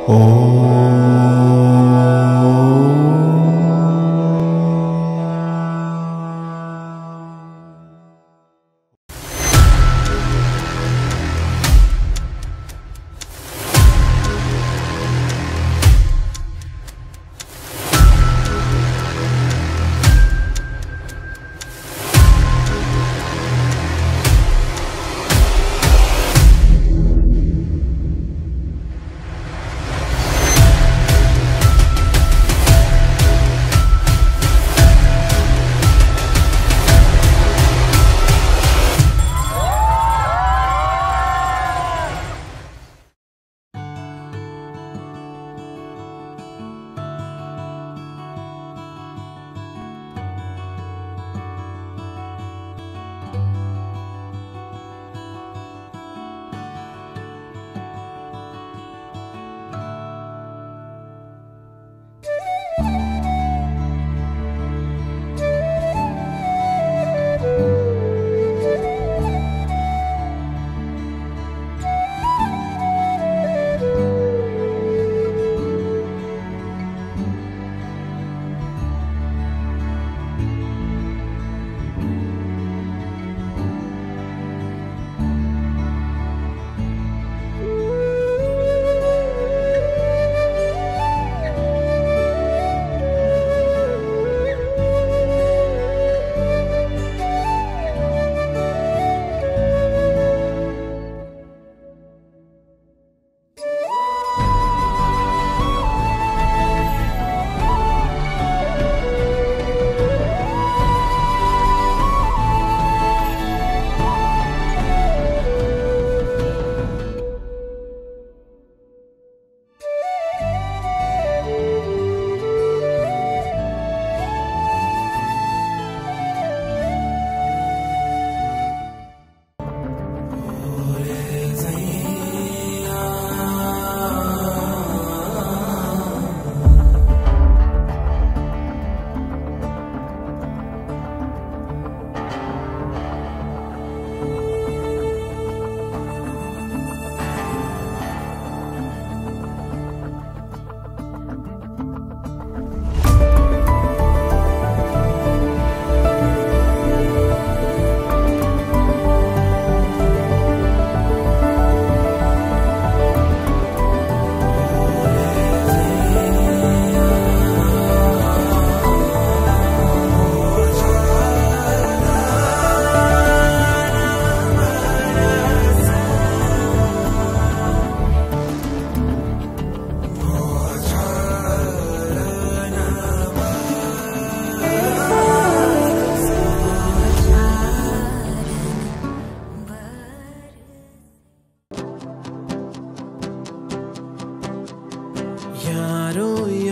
யாரோ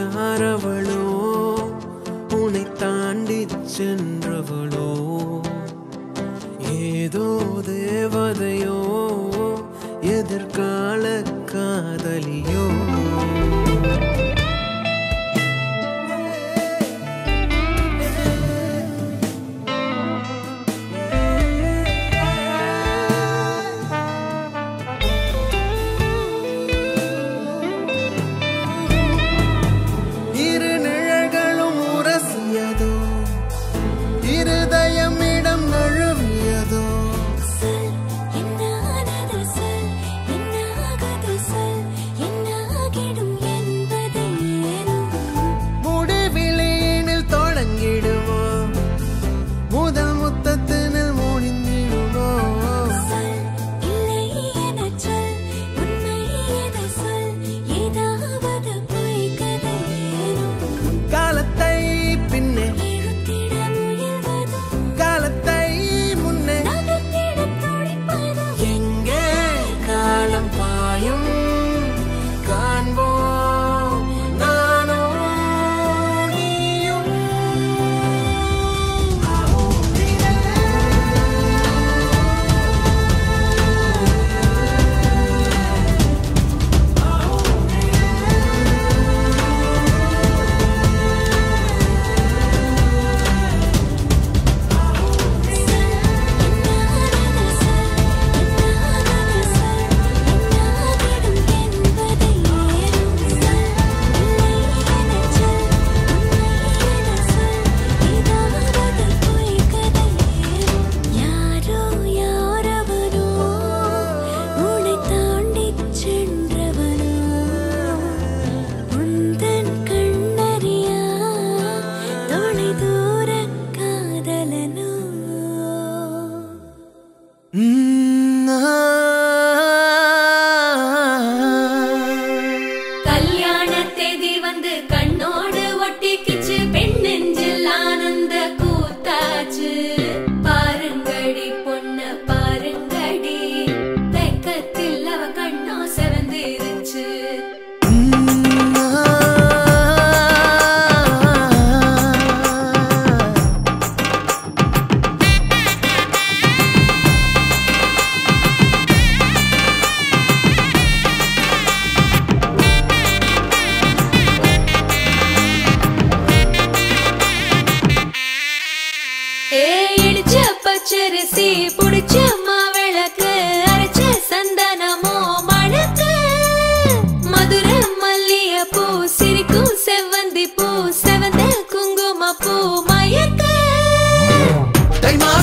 யாரவளோ உன்னை தாண்டி சென்றவளோ ஏதோ தேவதையோ எதிர்கால காதலியோ இரு நிழல்களும் உரசியதோ இருதயம் இடம் நழுவியதோ சொல் என்னானது சொல் என்னாகது சொல் என்னாகது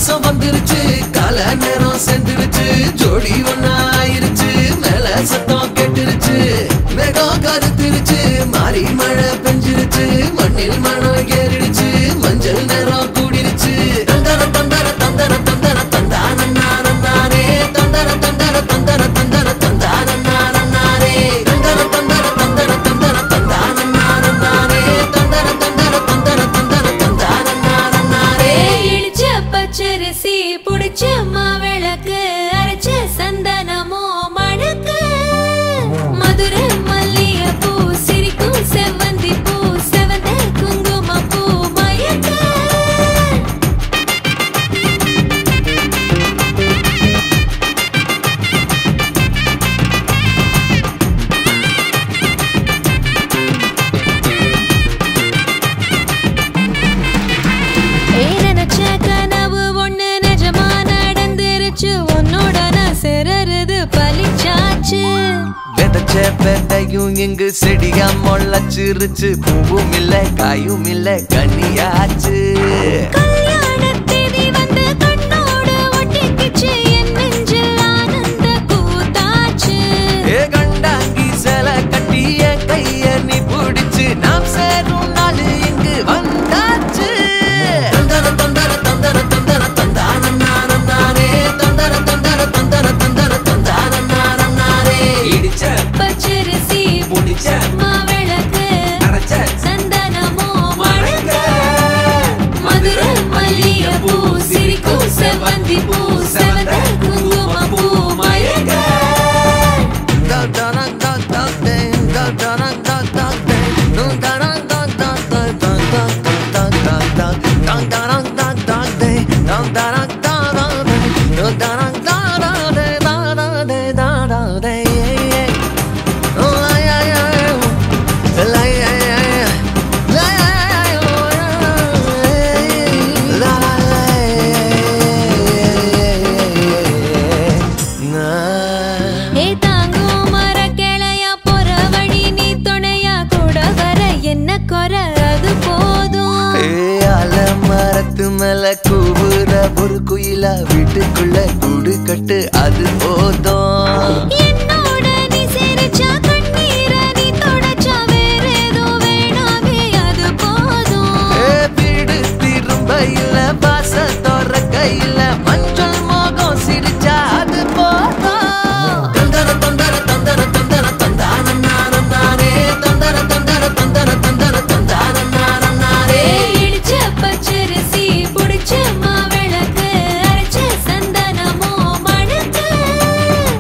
மாசம் வந்துருச்சு கால நேரம் சென்றுருச்சு ஜோடி ஒண்ணா ஆயிருச்சு மேல சத்தம் கெட்டுருச்சு மேகம் கருத்துருச்சு மாறி மழை பெஞ்சிருச்சு மண்ணில் மனம் ஏறிடுச்சு மஞ்சள் நேரம் கூடிருச்சு தந்தர தந்தர தந்தர தந்தர தந்தான நானே தந்தர தந்தர தந்தர தந்தர தந்தான நானே தந்தர தந்தர தந்தர தந்தர தந்தான நானே தந்தர தந்தர தந்தர தந்தர தந்தான நானே இடிச்ச பச்சரிசி புடிச்ச மாவிளக்கு அரைச்ச சந்தனமோ மணக்கு மதுரை மல்லிய பூ சிரிக்கும் செவ்வந்தி பூ செவந்த குங்கும பூ மயக்க ஏய், நினைச்ச கனவு ஒண்ணு நிஜமா நடந்துருச்சு உன்னோட நான் சிறருது பலிச்சாச்சு விதைச்ச விதையும் இங்கு செடியா முளைச்சிருச்சு பூவும் இல்ல காயும் இல்ல கனியாச்சு கல்யாண தேதி வந்து கண்ணோடு ஒட்டிக்கிச்சு என் நெஞ்சில் ஆனந்த கூத்தாச்சு ஏ கண்டாங்கி சில கட்டி என் கைய நீ பிடிச்சு நாம் சேரும் நாள் இங்கு வந்தாச்சு தந்தர தந்தர தந்தர தந்தர தந்தான நானம் நானே தந்தர தந்தர தந்தர தந்தர தந்தான நானம் நானே இடிச்ச பச்சரிசி முடிச்ச மாவிளக்கு அரைச்ச சந்தனமோ மணக்க மதுரை மல்லிய பூ சிரிக்கும் செவ்வந்தி பூ செவந்த குங்கும பூ மயக்க ஏ தாங்கும் மர கிளையா போற வழி நீ துணையா கூட வர என்ன குறை அது போதும் மரத்து மேல கூவுற ஒரு குயிலா வீட்டுக்குள்ள கூடு கட்டு அது போதும் என்னோட நீ சிரிச்சா கண்ணீர நீ தொடச்சா வேற ஏதோ வேணாமே அது போதும் ஏ, வீடு திரும்ப இல்ல பாச தோற கையில மஞ்சள் மோகம் சிரிச்சா அது போதும் தந்தர தந்தர தந்தர தந்தர தந்தான நானம் நானே தந்தர தந்தர தந்தர தந்தர தந்தான நானம் நானே ஏய், இடிச்ச பச்சரிசி புடிச்ச மாவிளக்கு அரைச்ச சந்தனமோ மணக்க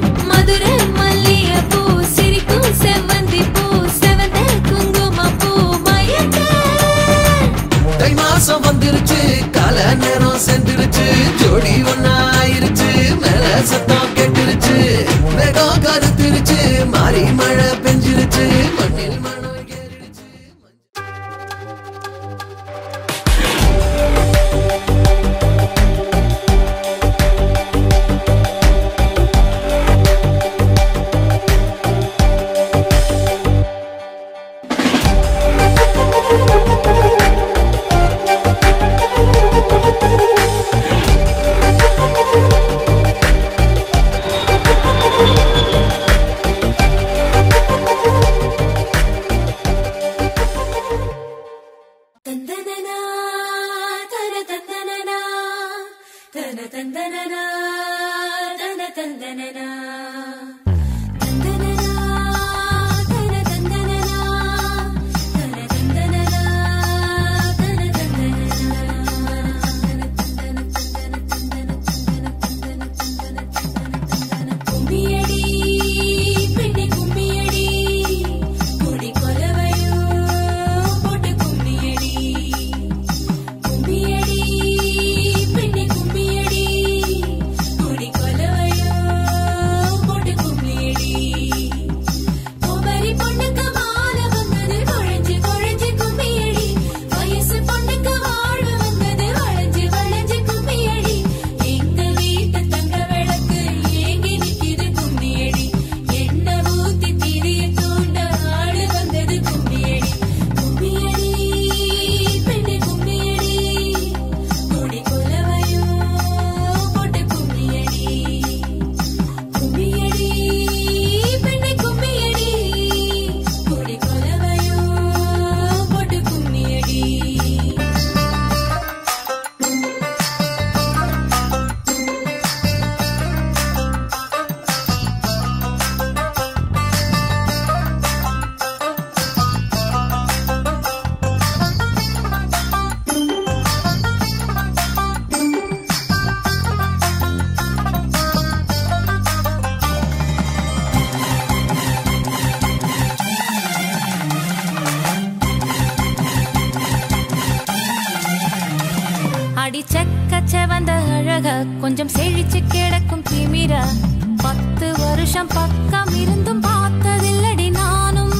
புருஷன் பக்கம் இருந்தும் பார்த்ததில்லடி நானும்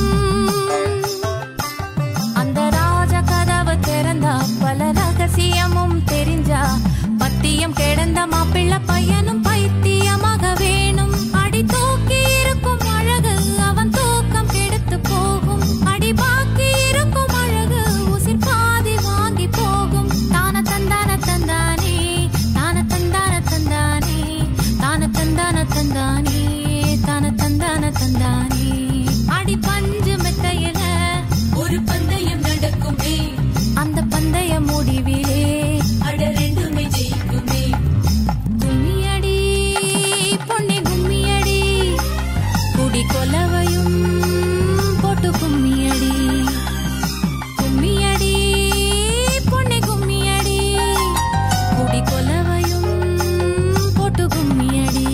அந்த ராஜ கதவு திறந்தா பல ரகசியமும் தெரிஞ்சா பத்தியம் கிடந்த மாப்பிள்ள பையனும் பைத்தியமாக வேணும் அடி தூக்கி இருக்கும் அழகு அவன் தூக்கம் கெடுத்து போகும் அடி பாக்கி இருக்கும் அழகு உசிர் பாதி வாங்கி போகும் தான தந்தான தந்தானே தான தந்தான தந்தானே தான தந்தான தந்தானே தான தந்தான தந்தானே அடி பஞ்சு மெத்தையில ஒரு பந்தயம் நடக்குமே அந்த பந்தய முடிவிலே அட ரெண்டுமே ஜெயிக்குமே கும்மியடி பொன்னி கும்மியடி குடி கொலவையும் போட்டு கும்மியடி கும்மியடி பொன்னி கும்மியடி குடி கொலவையும் போட்டு கும்மியடி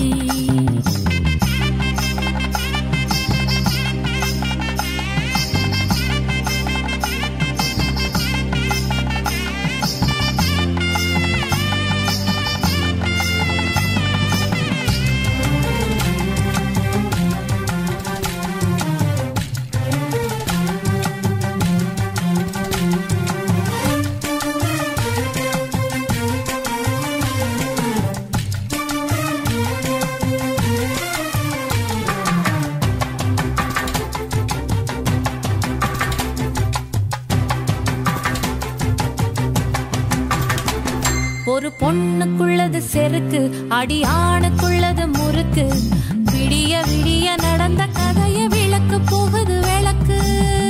ஒரு பொண்ணுக்குள்ளது செருக்கு அடி ஆணுக்குள்ளது முறுக்கு விடிய விடிய நடந்த கதைய விளக்கு போகுது விளக்கு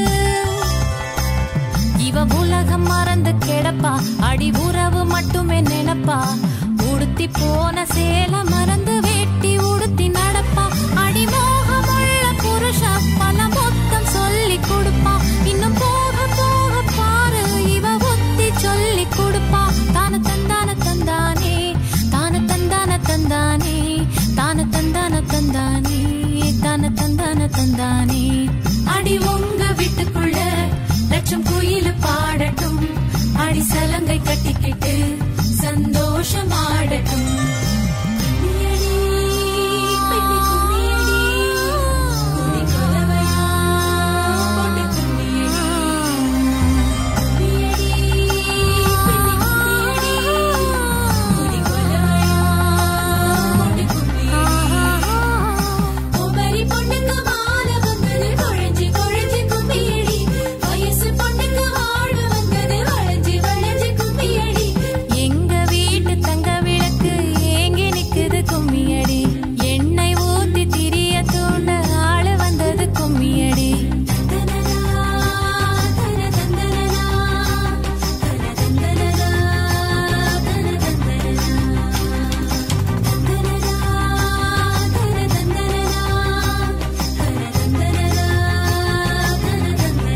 இவ உலகம் மறந்து கிடப்பா அடி உறவு மட்டுமே நினைப்பா உடுத்தி போன சேல மறந்து வேட்டி உடுத்தி நடப்பா அடி மோகமுள்ள புருஷா பல மொத்தம் சொல்லி கொடுப்பா இன்னும் போக போக பாரு இவ ஒத்தி சொல்லி கொடுப்பா தான தந்தான தந்தானே தான தந்தான தந்தானே தான தந்தான தந்தானே தான தந்தான தந்தானே அடி உங்க வீட்டுக்குள்ள லட்சம் குயில் பாடட்டும் அடி சலங்கை கட்டிக்கிட்டு சந்தோஷம் ஆடட்டும் கும்மியடி, பெண்ணே கும்மியடி, குடி கொலவையா, போட்டு கும்மியடி. கும்மியடி, பெண்ணே கும்மியடி, குடி கொலவையா, போட்டு கும்மியடி. ஒவ்வொரு பொண்ணுக்கு மாலை வந்தது குழஞ்சி குழஞ்சி கும்மியடி வயசு பொண்ணுக்கு வாழ வந்தது வளைஞ்சி வளைஞ்சி கும்மியடி எங்க வீட்டு தங்க விளக்கு ஏங்கி நிக்குது கும்மியடி எண்ணெய் ஊத்தி திரிய தூண்ட ஆளு வந்தது கும்மியடி தனதனா தன தந்தனனா தன தந்தனனா தன தந்தனனா தந்தனனா தன தந்தனனா தன தந்தனனா தன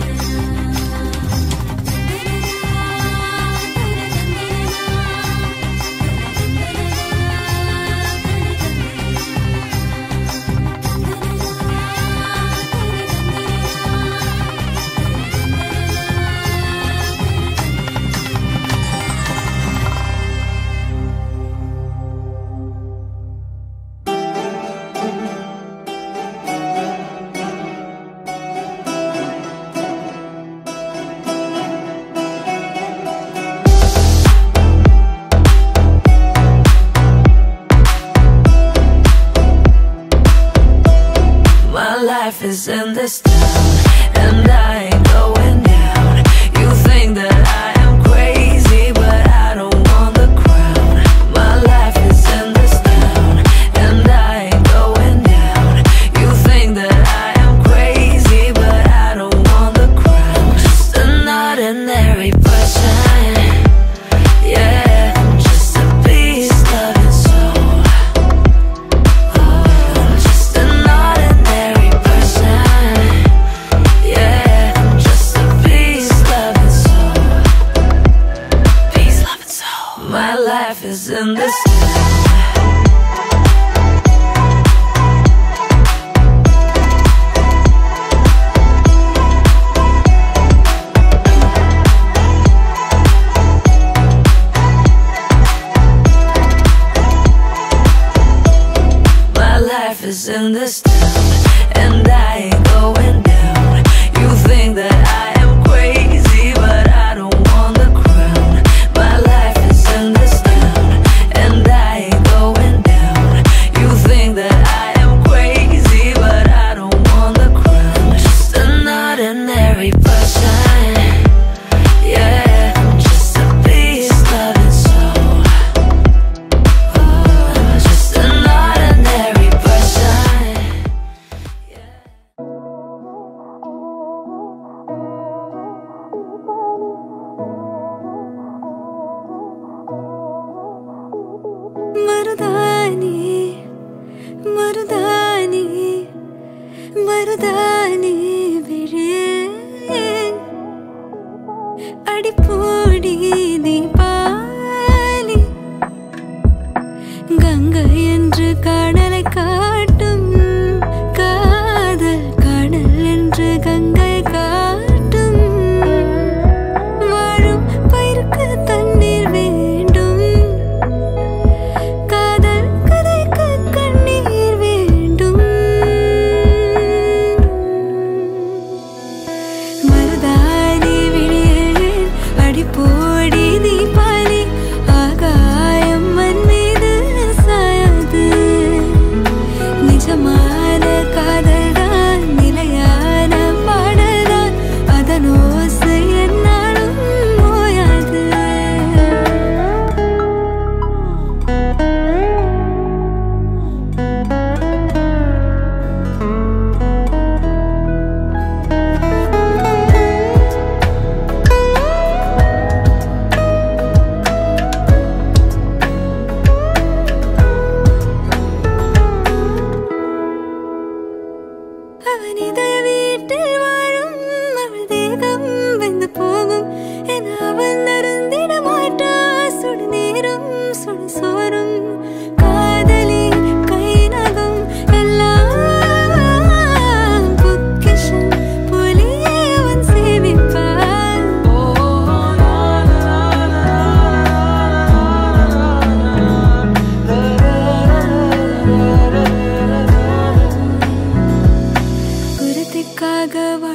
My life is in this town, and I ain't going down. You think that I am crazy, but I don't want the crown. My life is in this town, and I ain't going down. You think that I am crazy, but I don't want the crown. Just an ordinary person, yeah, I'm just a beast of your soul. I'm just an ordinary person. Yeah, I'm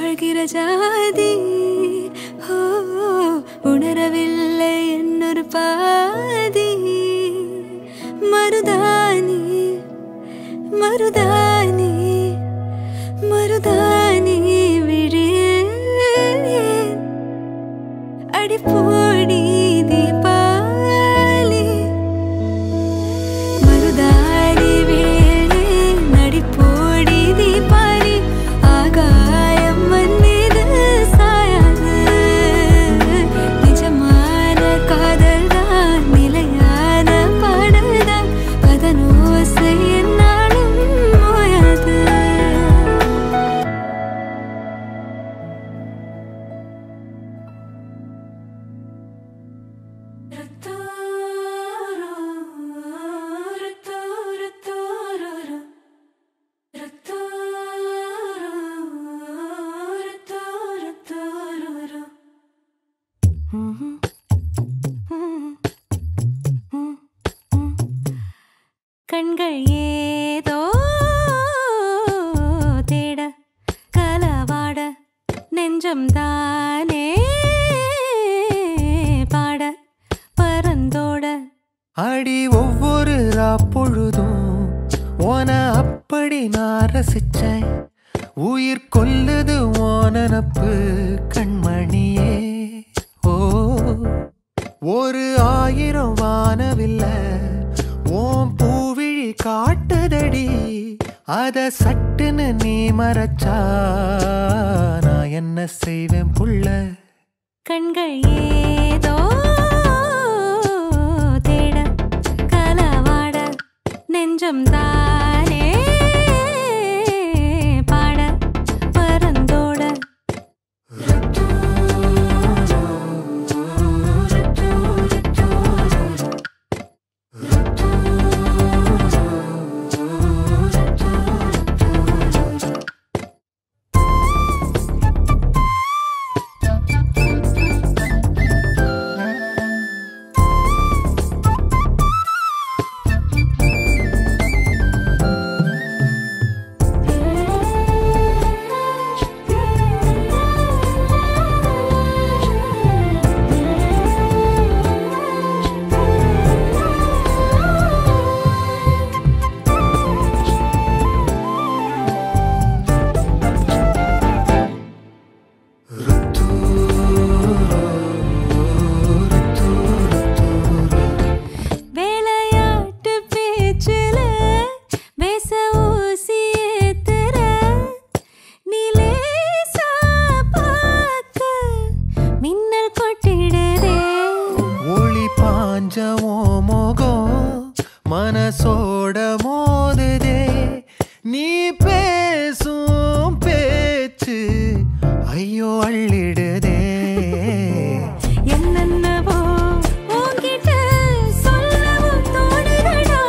வாழ்கிற ஜாதி ஓ உணரவில்லை என்னொரு பாதி மருதானி மருதானி மருதானி விழியில் அடிப்போடி தீபாவளி மருதாணி வேலே நடிப்போடி தீபாவளி ஆகாயம் மன்மீது சாயாது நிஜமான காதல் தான் நிலையான பாடல் தான் அதனோசை என்னாலும் ஓயாது கண்கள் ஏதோ தேட கலவாட நெஞ்சம் தானே பாட பரந்தோட அடி ஒவ்வொரு பொழுதும் ஓன அப்படி நான் ரசிச்சேன் உயிர் கொல்லுது ஓனனப்பு கண்மணியே ஓ ஒரு ஆயிரம் வானவில்ல ஓம் பூவிழி காட்டுதடி அத சட்டுன்னு நீ மறைச்சா நான் என்ன செய்வேன் புள்ள கண்கள் ஏதோ தேட கலவாட நெஞ்சம் தானே பாட பரந்தோட வேலையாட்டு பேச்சுல வேச ஊசி ஏத்துற நிலேசா பார்க்க மின்னல் கொட்டிடுதே ஒளி பாஞ்சமோ மோகம் மனசோட மோதுதே நீ பேசும் பேச்சு ஐயோ அள்ளிடுதே என்னென்னவோ உன்கிட்ட சொல்லவும் தோணுதடா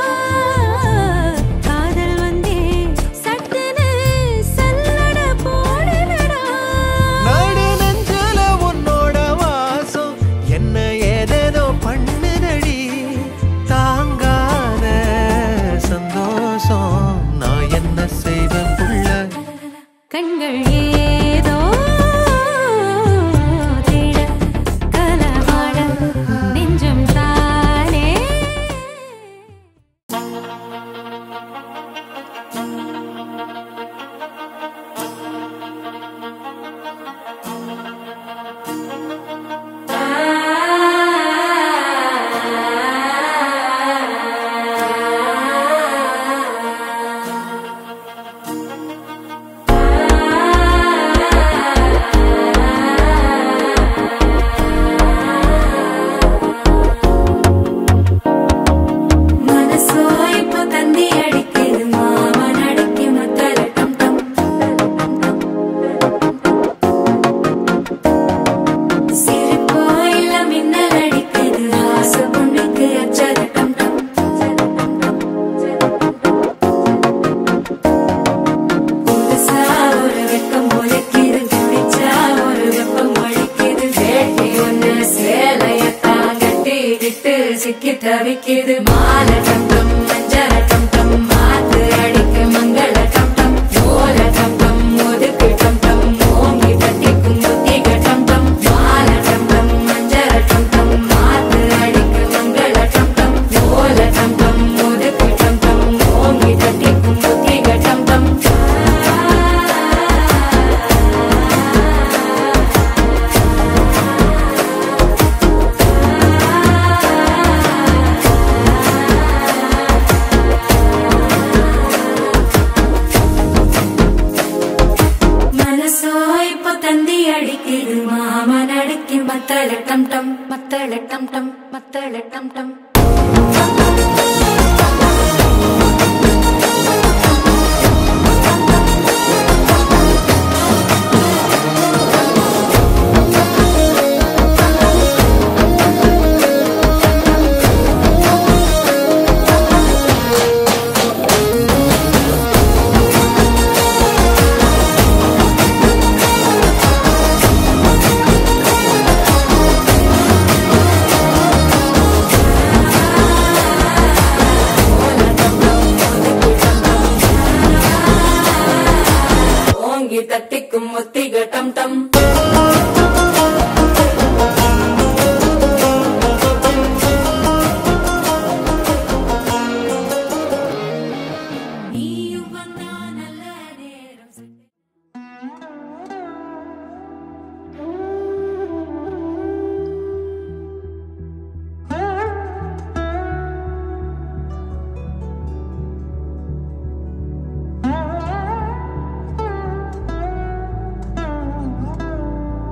காதல் வந்தே சட்டுன்னு சல்லட போடுதடா நடு நெஞ்சில உன்னோட வாசம் என்ன ஏதேதோ பண்ணுதடி தாங்காத சந்தோஷம் நான் என்ன செய்வேன் புள்ள கண்கள் ஏதோ தேட கலவாட நெஞ்சம் தானே மனசோ இப்போ தந்தி அடிக்குது மாமன் அடிக்கு முத்தல டம் டம் சிரிப்போ இல்ல மின்னல் அடிக்குது ஆசை பொண்ணுக்கு அச்சத டம் டம் புதுசா ஒரு வெக்கம் முளைக்குது பிடிச்சா ஒரு வெப்பம் அடிக்குது வேட்டி ஒண்ணு சேலையத்தான் கட்டிக்கிட்டு சிக்கி தவிக்குது மாலை டம் டம் மஞ்சள டம் டம் மாத்து அடிக்கு மங்கள டம் டம் ஓல டம் டம் ஒதுக்கு டம் டம் ஓங்கி தந்தி அடிக்குது மாமன் அடிக்கு மத்தள டம் டம் மத்தள டம் டம் மத்தள டம் டம் ஓங்கி தட்டிக்கும் ஒத்திக டம் டம் நீயும் வந்தா நல்ல நேரம் ஆ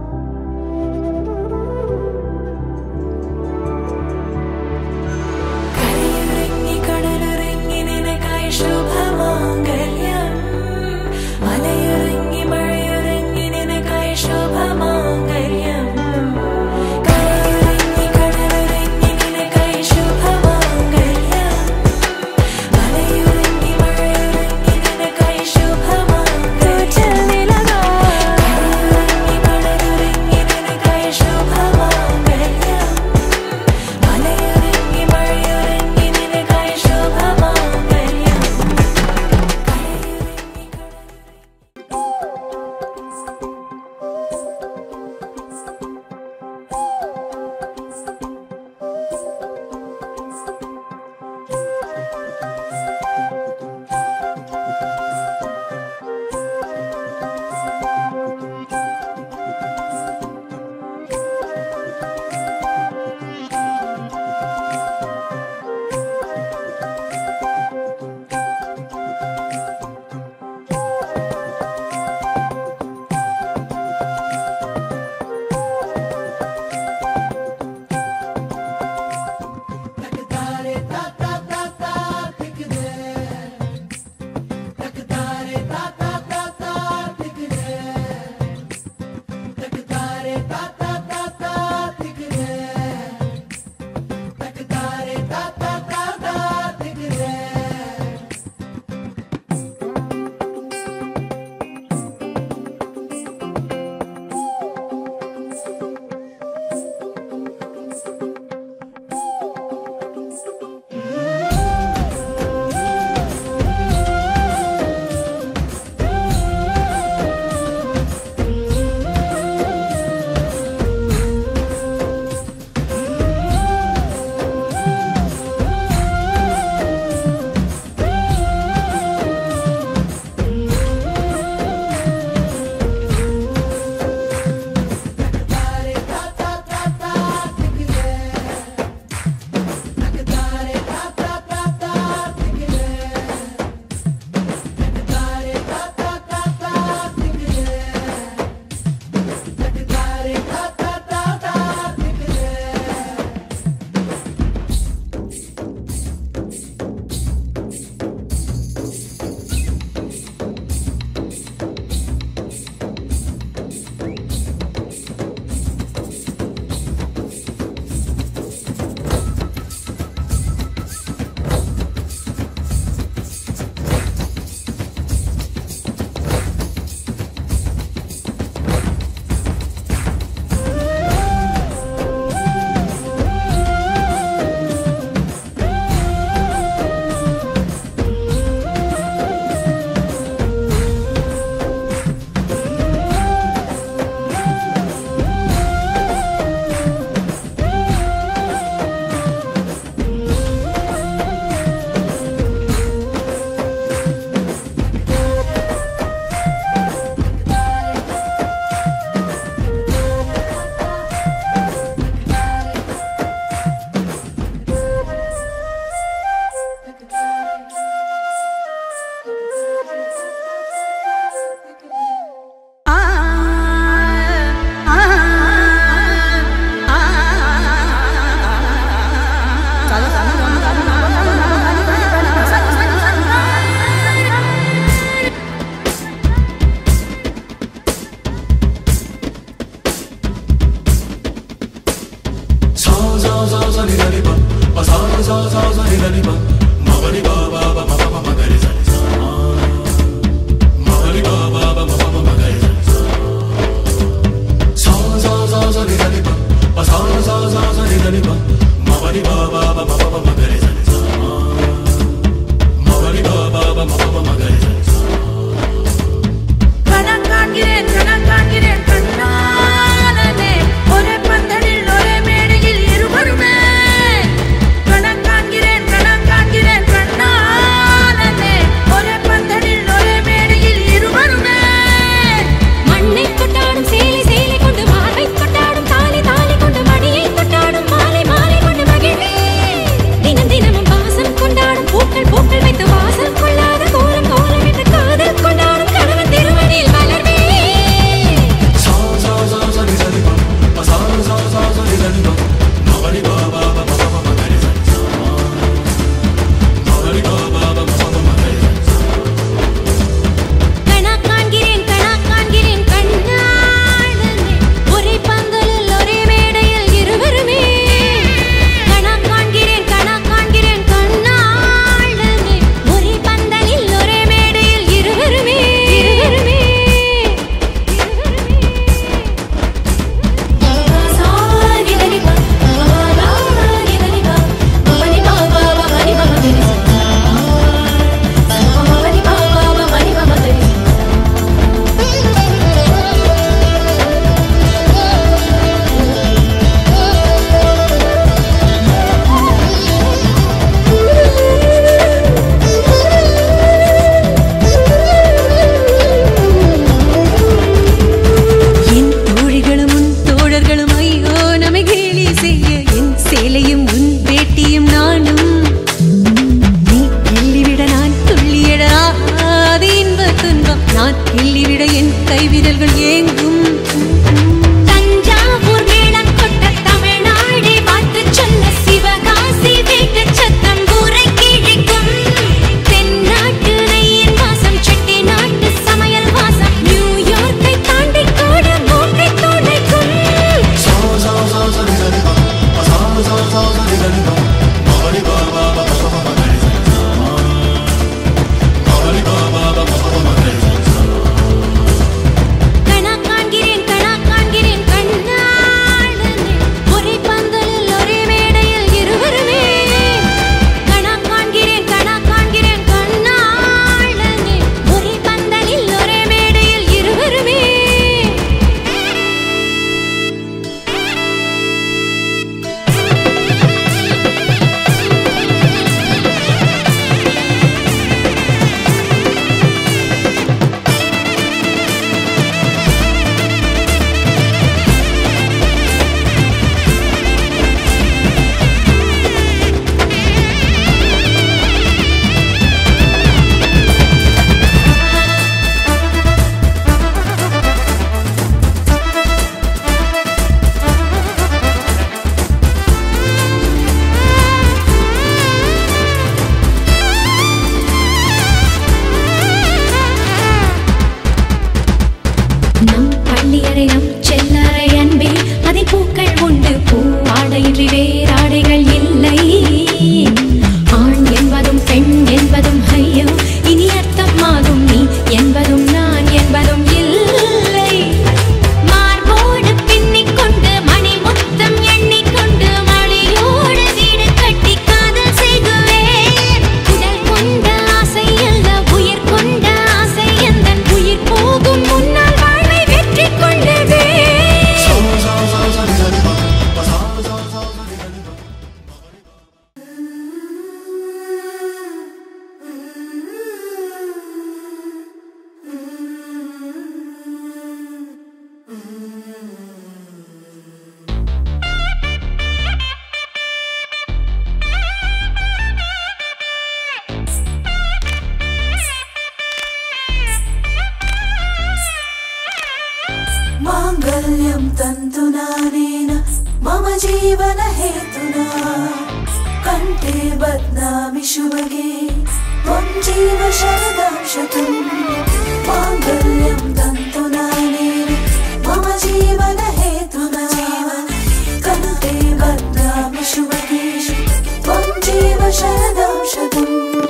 माङ्गल्यं तन्तुनानेन मम जीवनहेतुना कण्ठे बध्नामि शुभगे त्वं जीव शरदां शतम् माङ्गल्यं तन्तुनानेन मम जीवनहेतुना कण्ठे बध्नामि शुभगे त्वं जीव शरदां शतम्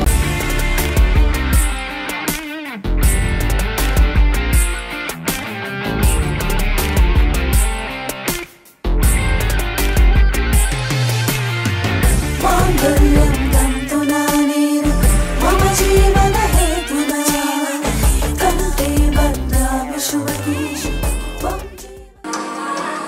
माङ्गल्यं तन्तुनानेन मम जीवनहेतुना कण्ठे बध्नामि शुभगे त्वं जीव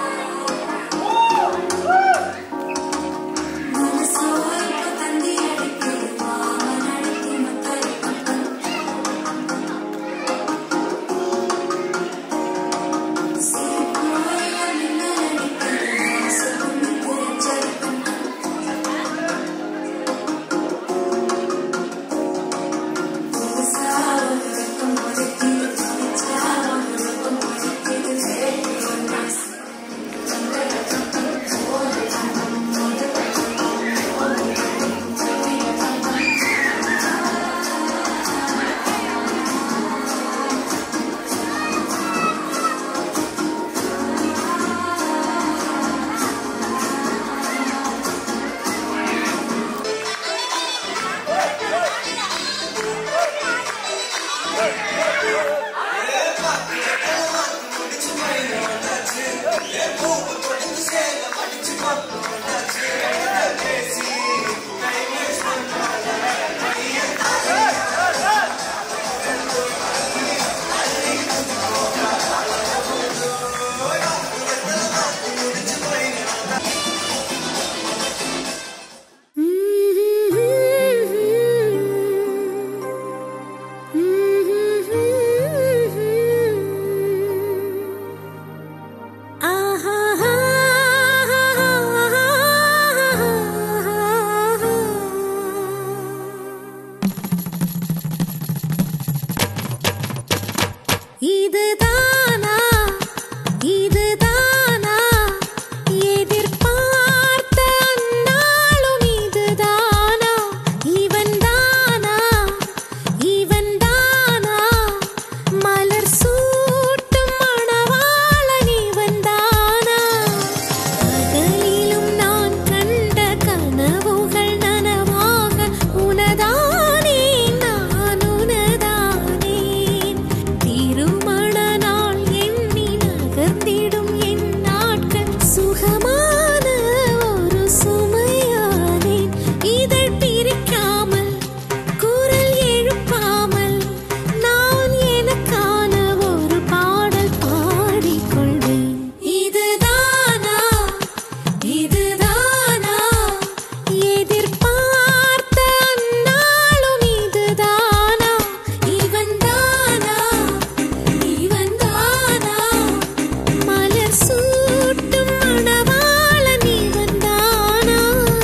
இதுதானா இதுதானா எதிர்பார்த்த அந்நாளும் இதுதானா இவன் தானா இவன் தானா மலர் சூட்டும் மணவாளன் இவன் தானா பகலிலும் நான் கண்ட கனவுகள் நனவாக உனதானே நான் உனதானேன் திருமண நாள் எண்ணி நகர்ந்திடும் என் நாட்கள் சுகமான ஒரு சுமையானேன் இதழ் பிரிக்காமல் குரல் எழுப்பாமல் நான் எனக்கான ஒரு பாடல் பாடிக்கொள்வேன் இதுதானா இதுதானா எதிர்பார்த்த அந்நாளும் இதுதானா இவன் தானா இவன் தானா மலர் சூட்டும் மணவாளன் இவன் தானா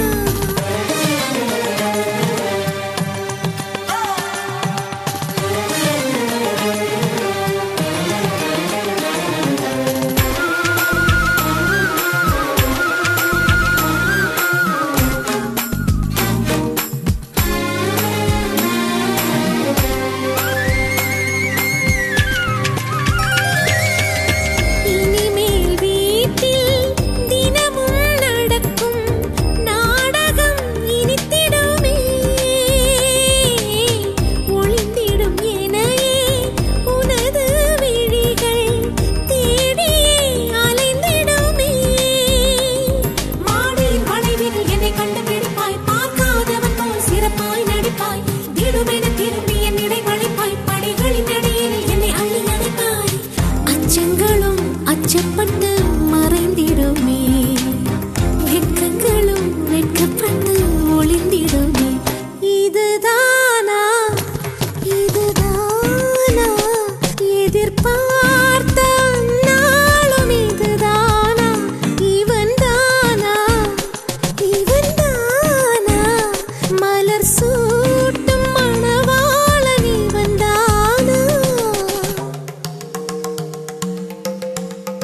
இனிமேல் வீட்டில் தினமும் நடக்கும் நாடகம் இனித்திடுமே ஒளிந்திடும் எனையே உனது விழிகள் தேடியே அலைந்திடுமே மாடியின் வளைவில் என்னை கண்டுபிடிப்பாய் பார்க்காதவன் போல் சிறப்பாய் நடிப்பாய் திடுமென திரும்பி என் இடை வளைப்பாய் படிகளின் இடையில் என்னை அள்ளி அணைப்பாய் அச்சங்களும் அச்சப்பட்டு மறைந்திடுமே வெட்கங்களும் வெட்கப்பட்டு ஒளிந்திடுமே இதுதானா இதுதானா எதிர்பார்த்த நாளும் இதுதானா இவன் தானா இவன் தானா மலர் சூட்டும் மணவாளன் இவன் தானா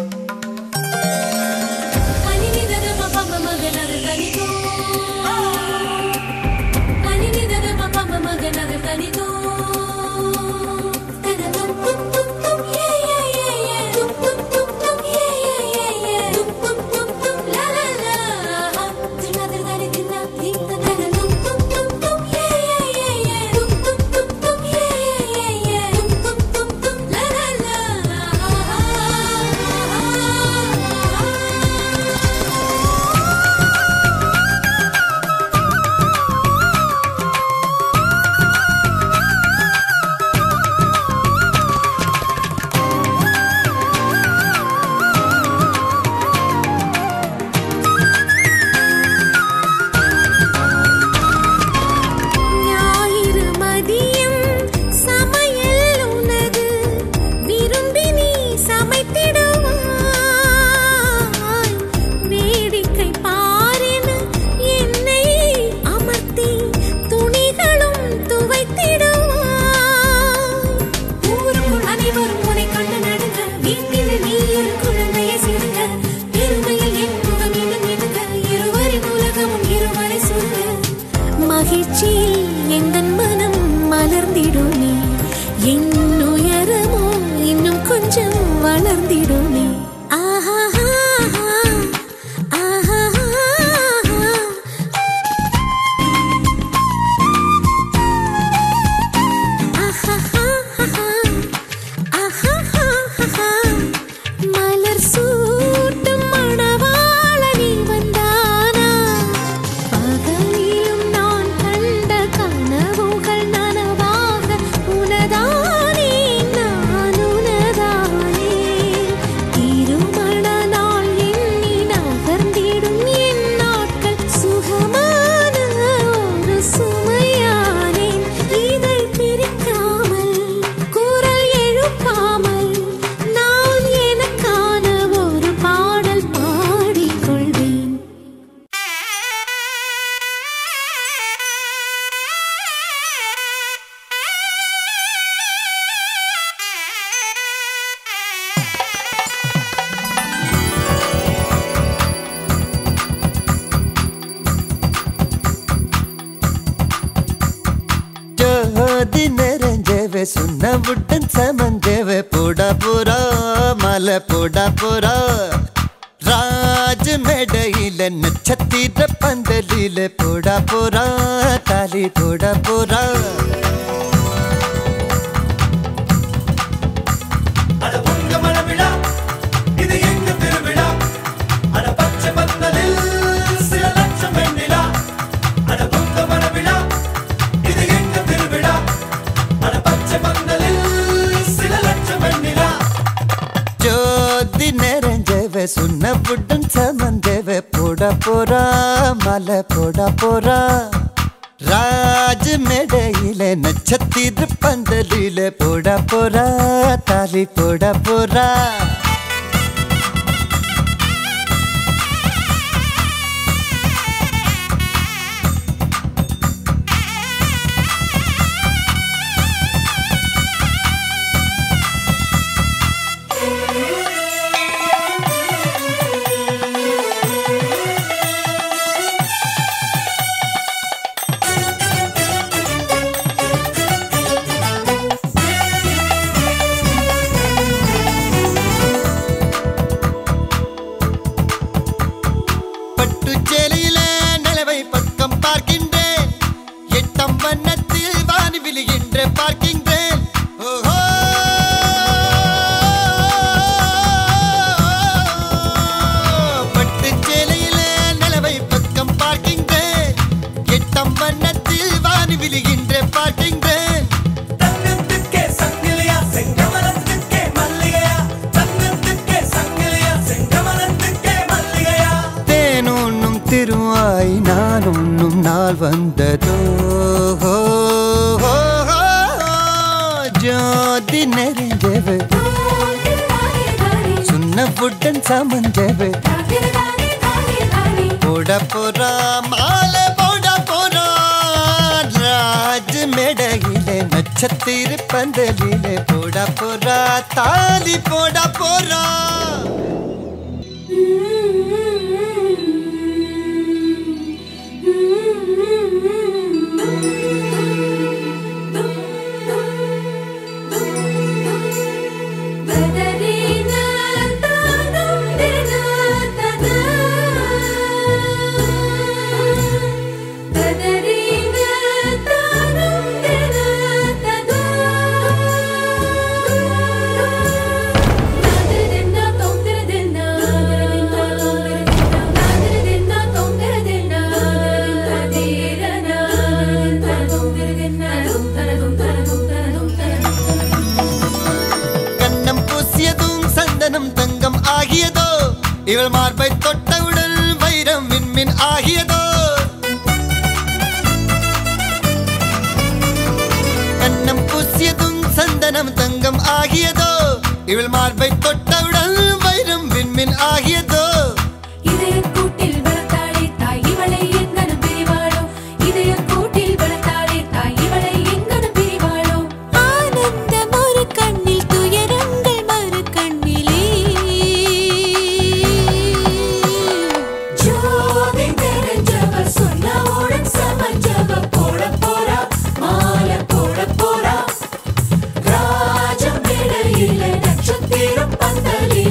சமஞ்சேவ சுண்ண விட்டன் சமஞ்சேவ போடா போறா மலை போடா போறா ராஜ மேடையில நட்சத்திர பந்தலில போடா போறா தாலி போடா போறா அட உங்க மனவிழா இது எங்க திருவிழா அட பச்சை பந்தலில் சில லட்சம் வெண்ணிலா அட உங்க மனவிழா இது எங்க திருவிழா அட பச்சை பந்தலில் சில லட்சம் வெண்ணிலா ஜோதி நிறைஞ்சவ சுண்ண புட்டன் சமந்தவ போட போறா மலை போட போறா ராஜ மேடையில நட்சத்திர பந்தலில போட போறா தாலி போட போறா பட்டு சேலையில நிலவை பக்கம் பார்க்கின்றேன் எட்டம் வண்ணத்தில் வானி விழுகின்ற பார்க்கின்றேன் ஓஹோ பட்டு சேலையில நிலவை பக்கம் பார்க்கின்றேன் எட்டம் வண்ணத்தில் வானி விழுகின்ற பார்க்கின்றேன் தங்கத்துக்கே சங்கிலியா செங்கமலத்துக்கே மல்லிகையா தங்கத்துக்கே சங்கிலியா செங்கமலத்துக்கே மல்லிகையா தேனுண்ணும் திருவாய் நான் உண்ணும் நாள் வந்ததோ ஹோ, ஹோ, ஹோ, ஜோதி நெறிஞ்சவு சுண்ண புட்டன் சமஞ்சவு போட போறா மாலை போட போறா ராஜ மேடையிலே நட்சத்திர பந்தலிலே போட போறா தாலி போட போறா கண்ணம் பூசியதும் சந்தனம் தங்கம் ஆகியதோ இவள் மார்பை தொட்டவுடன் வைரம் விண்மின் ஆகியதோ கண்ணம் பூசியதும் சந்தனம் தங்கம் ஆகியதோ இவள் மார்பை தொட்டவுடன் வைரம் விண்மின் ஆகியதோ இதயக்கூட்டில் வளர்த்தாளே தாய் இவளை எங்கனும் பிரிவாளோ இதயக்கூட்டில் வளர்த்தாளே தாய் இவளை எங்கனும் பிரிவாளோ ஆனந்தம் ஒரு கண்ணில் துயரங்கள் மறு கண்ணிலே ஜோதி தெரிஞ்சவ சொன்னவுடன் சமஞ்சவ போட போறா மாலை போட போறா ராஜம் இடையில நட்சத்திரம் பந்தலில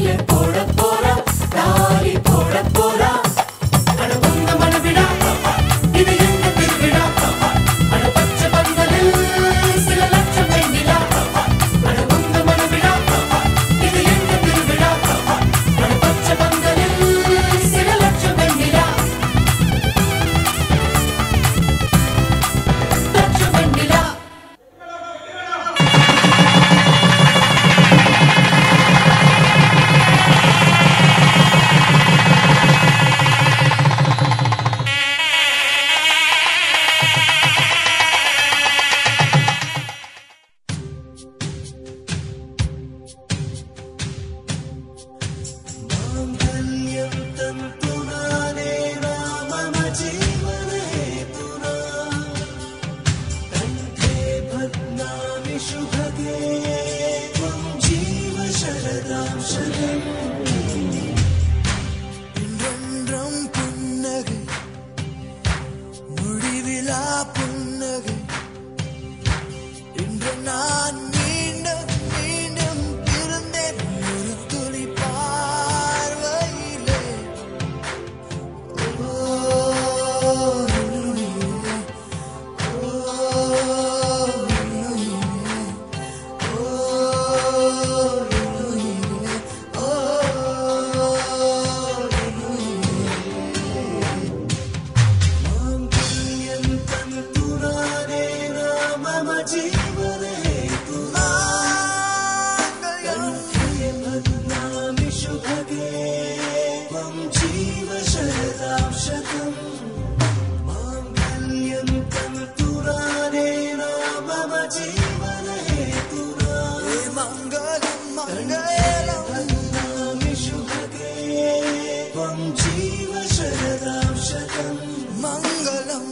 त्वं जीव शरदां शतम् मङ्गलम्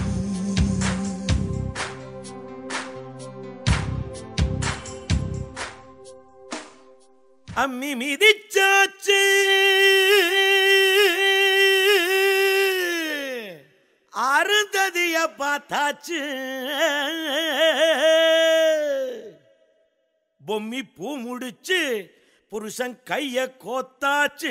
அம்மி மிதிச்சாச்சு அருந்ததிய பார்த்தாச்சு பொம்மி பூ முடிச்சு புருஷன் கைய கோத்தாச்சு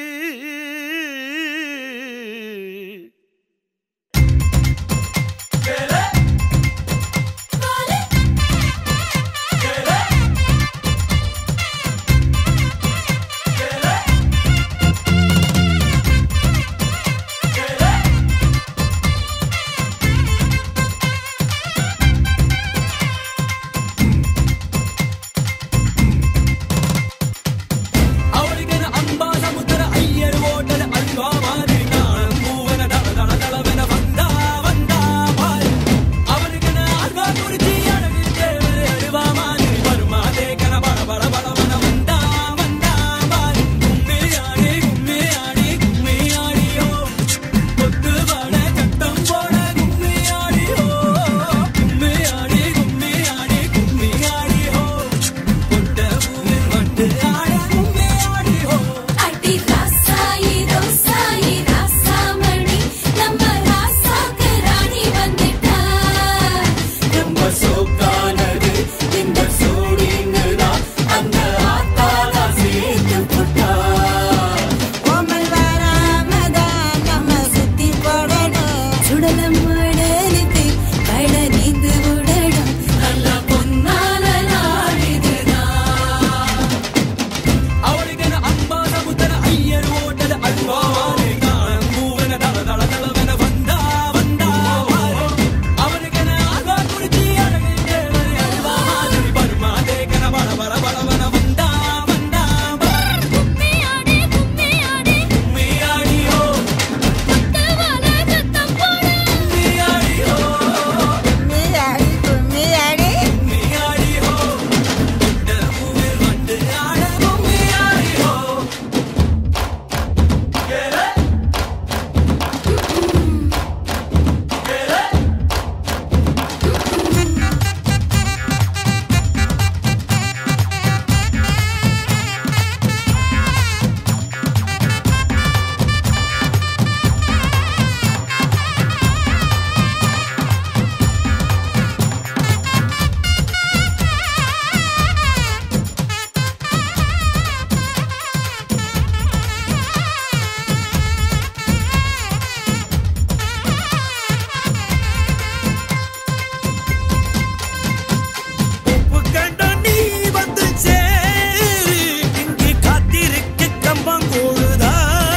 ಅವಳಿಗೆ ಅಂಬಾದ ಮುದ್ದರ ಅಯ್ಯರು ಓಟದ ಅಲ್ವಾ ಮಾರಿ ನಾನು ಮೂವನ ದಳ ದಳ ದಳವೆನ ಬಂದ ಬಂದ ಬಾರಿ ಅವನಿಗೆ ಅಲ್ವಾ ಕುರಿತಿ ಅಡಗಿ ದೇವರೇ ಅಲ್ವಾ ಮಾರಿ ಬರುಮಾದೆ ಕನ ಬಡ ಬಡ ಬಡವನ ಬಂದ ಬಂದ ಬಾರಿ ಗುಮ್ಮಿ ಆಡಿ ಗುಮ್ಮಿ ಆಡಿ ಗುಮ್ಮಿ ಆಡಿಯೋ கொத்து வட கட்டம் போட கும்மி ஆடியோ கும்மி ஆடி கும்மி ஆடி கும்மி ஆடியோ கொண்ட பூவில் வண்டு ஆட கும்மி ஆடியோ அடி ராசாயி ரோசாயி ராசாமணி நம்ம ராசாக்கு ராணி வந்துட்டா ரொம்ப சோக்கானது இந்த சோடிங்கதான் அந்த ஆத்தாலா சேர்த்து போட்டா ஓமல் வராமதான் நம்ம சுத்தி போடணும் சுடலம் மடலுக்கு கட நீந்து விடணும் நல்ல பொன்னால நாடுதுதான் ಅವಳಿಗೆ ಅಂಬಾದ ಮುದ್ದರ ಅಯ್ಯರು ಓಟದ ಅಲ್ವಾ ಮಾರಿ ನಾನು ಮೂವನ ದಳ ದಳ ದಳವನ ಬಂದ ಬಂದ ಬಾರಿ ಅವನಿಗೆ ಆಗ ಕುರಿತಿ ಅಡಗಿ ದೇವರೇ ಅಲ್ವಾ ಮಾರಿ ಬರುಮಾದೆ ಕನ ಬಡ ಬಡ ಬಡವನ ಬಂದ ಬಂದ ಬಾರಿ கும்மி ஆடி கும்மி ஆடி குಮ್ಮಿ ಆಡಿಯೋ தவள சத்தம் போடு குಮ್ಮி ಆಡಿಯೋ கும்மி ஆடி கும்மி ஆடி கும்மி ಆಡಿಯೋ கொண்ட பூவில் வண்டு ஆட கும்மி ஆடியோ உப்பு கண்ட நீ வந்து சேரு இங்கு காத்திருக்கு கம்பங்கூழுதா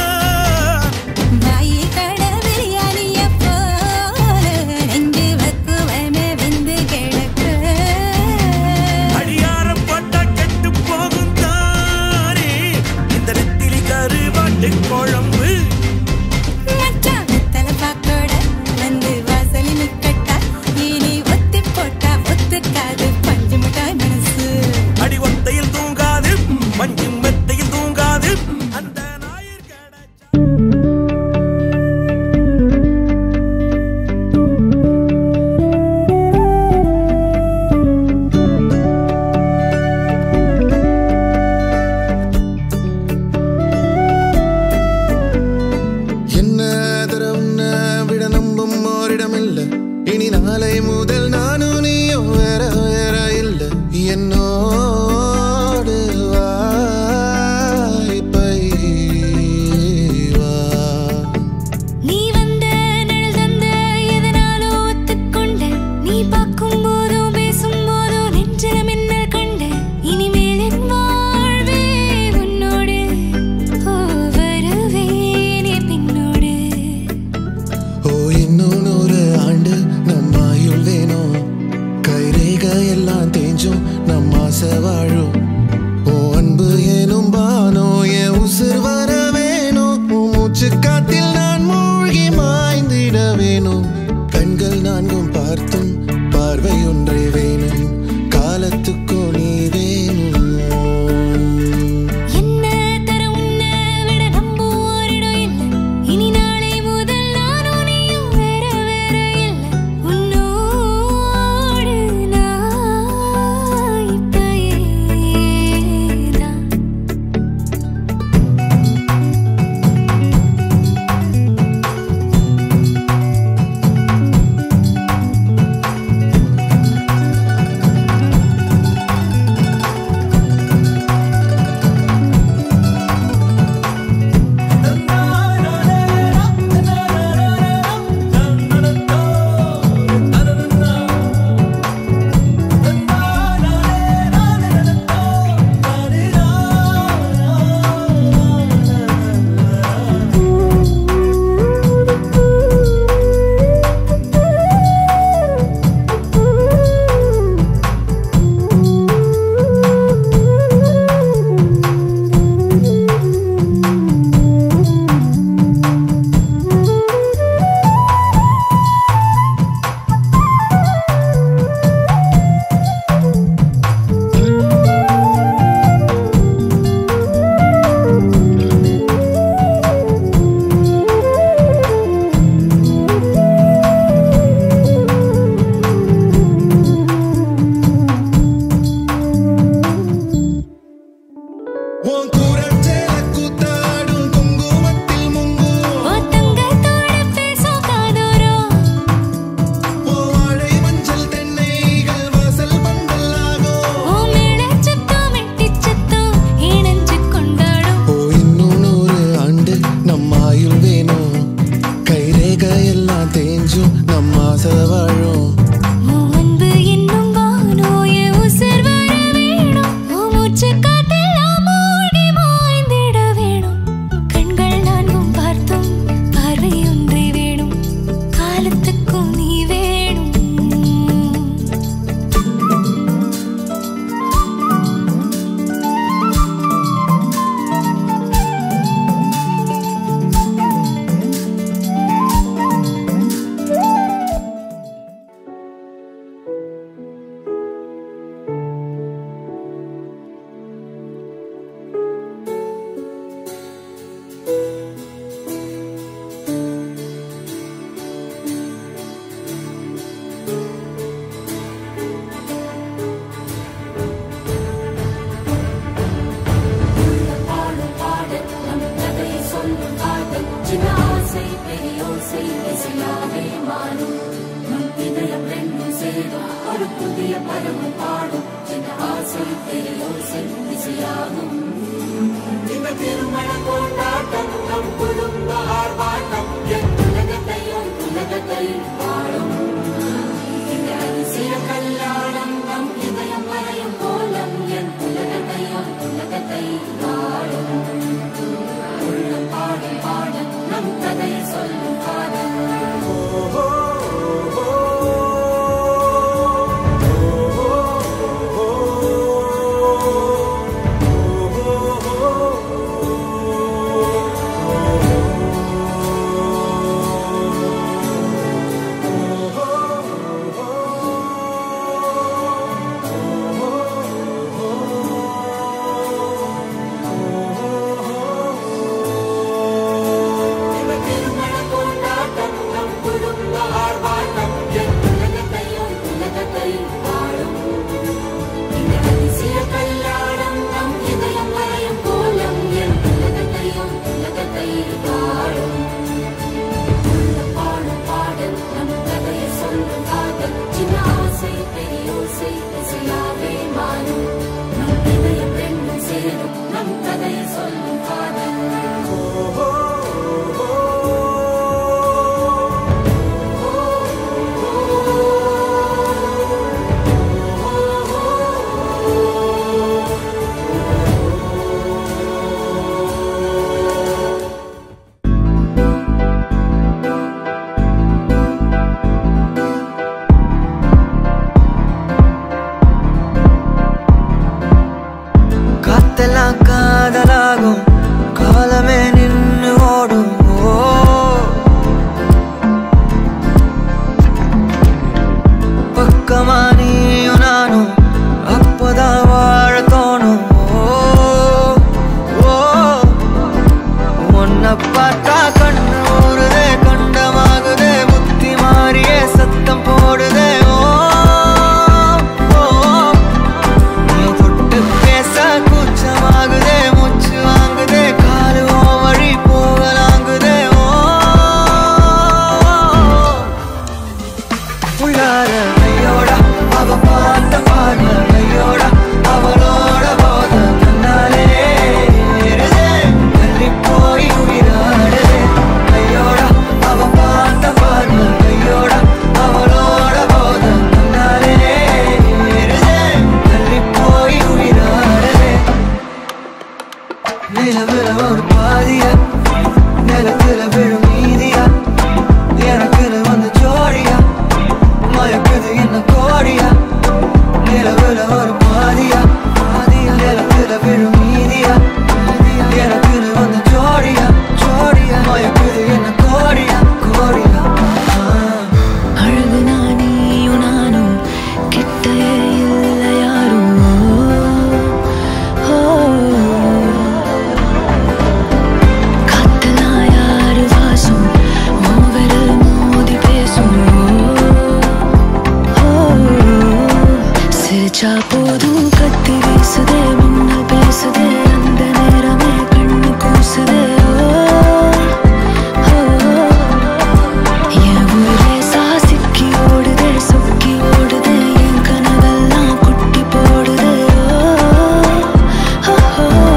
நாயி கட பிரியாணிய போல நெஞ்சு வக்குவமே வெந்து கிடக்கு அடியாரம் பட்ட கெட்டு போகும் தானே இந்த நெத்திலி கருவாட்டு குழம்பு மச்சான் வெத்தல பாக்கோட வந்து வாசலி நிக்கட்டா இனி ஒத்தி போட்டா ஒத்துக்காது பஞ்சு மிட்டாய் மனசு அடி ஒத்தையில் தூங்காது மஞ்சு மெத்தையில் தூங்காது அந்த ஞாயிறு கிடைச்சா ஆ சின்ன ஆசை பெரியோசை இசையாவே மாறும் நம் இதயம் ரெண்டும் சேரும் ஒரு புதிய பருவம் பாடும் சின்ன ஆசை பெரியோசை இசையாகும் இந்த திருமண கொண்டாட்டம் நம் குடும்ப ஆர்ப்பாட்டம் என் உலகத்தையும் உலகத்தை வாழும் இந்த அதிசய கல்யாணம் நம் இதயம் வரையும் கோலம் என் உலகத்தையும் உலகத்தை வாழும் உள்ள பாடும் பாடல் நம் கதை சொல்லும் காதல் இந்த திருமண கொண்டாட்டம் நம் குடும்ப ஆர்ப்பாட்டம் என் உலகத்தையும் உலகத்தை வாழும் இந்த அதிசய கல்யாணம் நம் இதயம் வரையும் கோலம் என் உலகத்தையும் உலகத்தை வாழும் உள்ள பாடும் பாடல் நம் கதையை சொல்லும் காதல் சின்ன ஆசை பெரியோசை இசையாவே மாறும் நம் இதயம் ரெண்டும் சேரும் நம் கதையை சொல்லும் காதல் காத்தெல்லாம் காதலாகும் காலமே நின்னு ஓடும் ஓ பக்கமா நீயும் நானும் அப்பதான் வாழ தோணும் ஓ ஓ உன்னை பார்த்தா கண்ணு ஊறுதே கண்டமாகுதே புத்தி மாறியே சத்தம் போடுதே ஓ ஓ நீ தொட்டு பேச கூச்சமாகுதே மூச்சு வாங்குதே காலு ஓ வழி போகலாங்குதே ஓ உள்ளார கையோட அவ பார்த்த பார்வை கையோட அவளோட போத கண்ணாலே ஏறுதே தள்ளி போய் உயிராடுதே கையோட அவ பார்த்த பார்வை கையோட அவளோட போத கண்ணாலே ஏறுதே தள்ளி போய் உயிராடுதே நிலவுல ஒரு பாதிய நிலத்துல விழும் மீதியா எனக்குன்னு வந்து ஜோடியா மயக்குது என்ன கோடியா நிலவுல ஒரு பாதியா பாதியா நிலத்துல விழும் மீதியா எனக்குன்னு வந்து ஜோடியா ஜோடியா மயக்குது என்ன கோடியா கோடியா ஆ. அழகு நானியும் நானும் கிட்டே இல்லை யாரும் ஓ, காத்தெல்லாம் யாரு வாசம் உன் விரல் மோதி பேசும் ஓ, சிரிச்சா போதும் கத்தி வீசுதே மின்னல் பேசுதே அந்த நேரமே கண்ணு கூசுதே ஓ, ஓ என் உயிரே சாசிக்கி ஓடுதே சொக்கி ஓடுதே என் கனவெல்லாம் குட்டி போடுதே ஓ, ஓ, ஓ.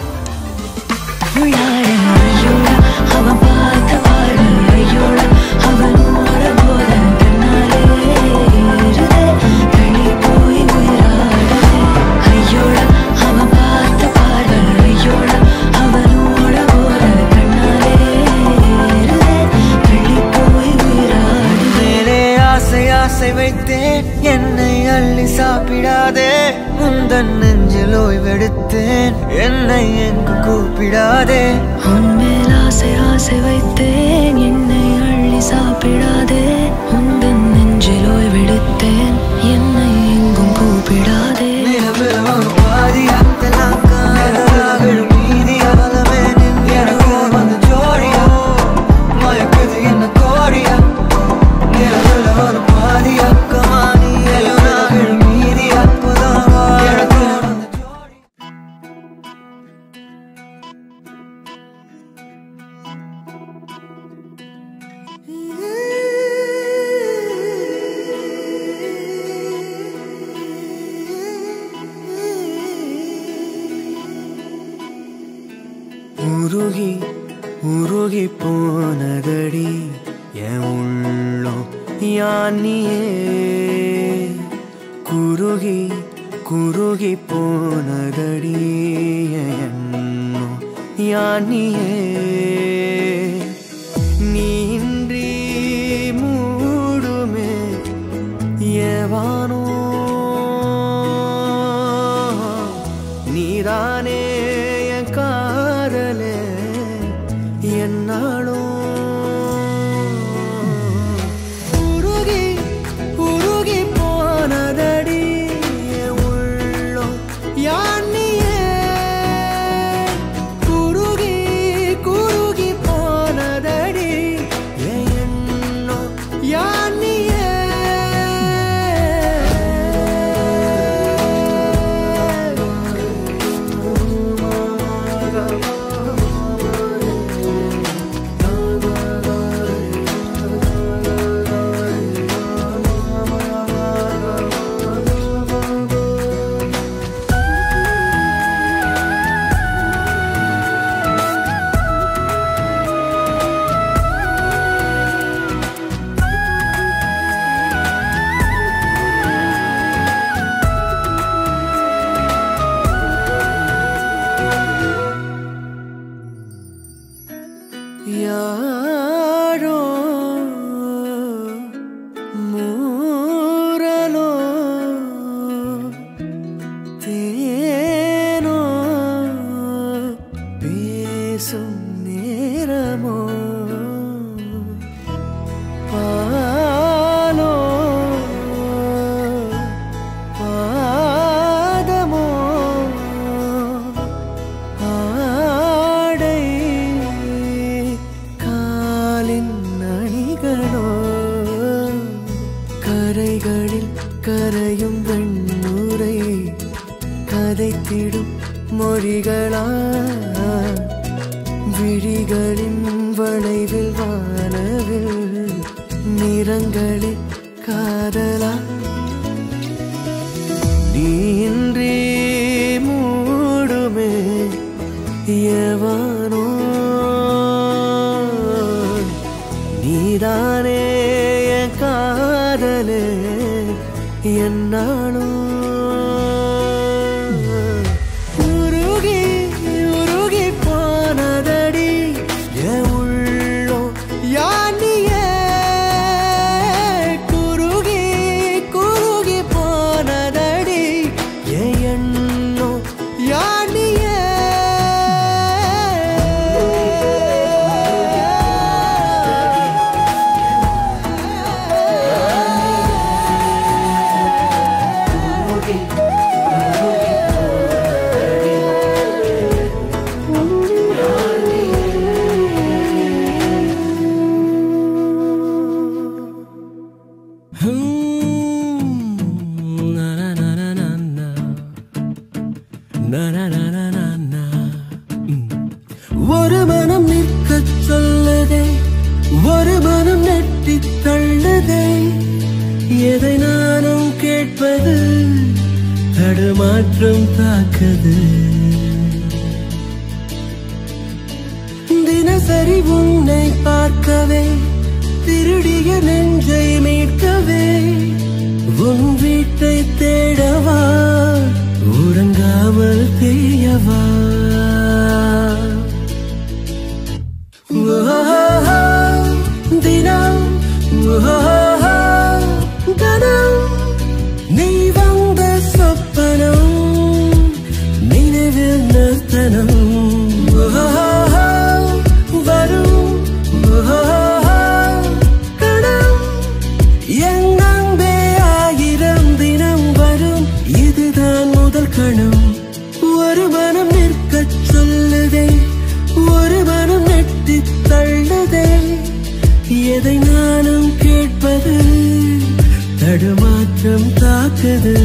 உள்ளார ஐயோட அவன் பார்த்த பார்வை ஐயோட அவனோட போத கண்ணாலே ஏறுதே தள்ளி போய் உயிராடுதே ஐயோட அவன் பார்த்த பார்வை ஐயோட அவனோட போத கண்ணாலே ஏறுதே தள்ளி போய் உயிராடுதே மேலே ஆசை ஆசை வைத்தேன் என்னை அள்ளி சாப்பிடாதே முந்தன் நெஞ்சில் ஓய்வெடுத்தேன் என்னை எங்கு கூப்பிடாதே உன்மேல் ஆசை ஆசை வைத்தேன் என்னை அள்ளி சாப்பிடாதே உந்தன் நெஞ்சில் ஓய்வெடுத்தேன் என்னை எங்கும் கூப்பிடாதே நிலவில் ஒரு பாதியா எல்லாம் காதலா விழும் மீதியா பலமே நின்று எனக்கு வந்து ஜோடியா மயக்குது என்ன கோடியா நிலவில் ஒரு பாதியா கமானி எல்லாம் விழும் மீதியா புதாவா எனக்கு வந்து ஜோடியா உருகி போனதடி என் உள்ளம் யானியே குருகி குருகி போனதடி என் எண்ணம் யானியே நீன்றி மூடுமே ஏவானோ நீதானே என் காதலே என்னாலும் உருகி உருகி போனதடி என் உள்ளம் யானியே குருகி குருகி போனதடி என் எண்ணம் யானியே யாரோ மூரலோ தேனோ பேசும் நேரமோ பாலோ பாதமோ ஆடை காலின் அணிகளோ கரைகளில் கரையும் வெண்ணுரை கதைத்திடும் மொழிகளா விழிகளின் வளைவில் வானவில் நிறங்களில் காதலா நீன்றி மூடுமே எவனோ நீதானே என் காதலே என்னாலும் உருகி உருகி போனதடி என் உள்ளம் யானியே குருகி குருகி போனதடி என் எண்ணம் யானியே ஒரு மனம் நிற்க சொல்லுதே ஒரு மனம் நெட்டி தள்ளுதே எதை நானும் கேட்பது தடுமாற்றம் தாக்குது தினசரி உன்னை பார்க்கவே திருடிய நெஞ்சை மீட்கவே உன் வீட்டை தேடவா உறங்காமல் தேயவா ஓஹோ, தினம் ஓஹோ, கணம் நீ வந்த சொப்பனம் நினைவில் நிறுத்தனம் ஓஹோ, வரும் ஓஹோ, கணம் என் அன்பே ஆயிரம் தினம் வரும் இதுதான் முதல் கணம் ஒரு மனம் நிற்கச் சொல்லுதே ஒரு மனம் நெட்டி தள்ளுதே எதை நானும் கேட்பது தடுமாற்றம் தாக்குது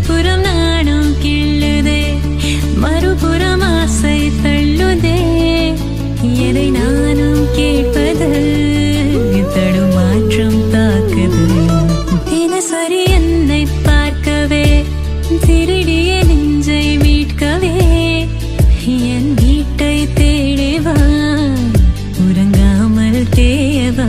புறம் நாணம் கிள்ளுதே மறுபுறம் ஆசை தள்ளுதே எதை நானும் கேட்பது தடுமாற்றம் தாக்குது தினசரி என்னை பார்க்கவே திருடிய நெஞ்சை மீட்கவே என் வீட்டை தேடிவா உறங்காமல் தேவா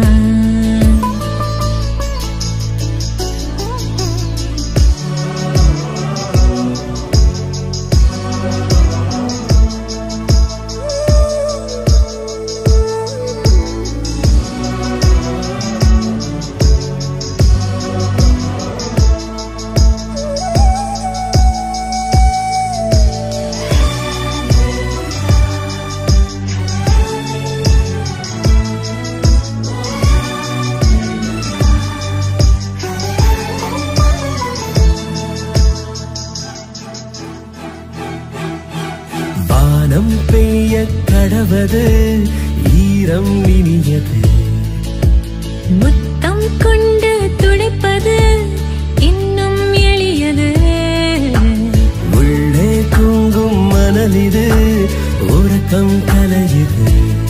வானம் பெய்ய கடவது ஈரம் இனியது முத்தம் கொண்டு துடைப்பது இன்னும் எளியது உள்ளே தூங்கும் மணலிது உறக்கம் கலையுது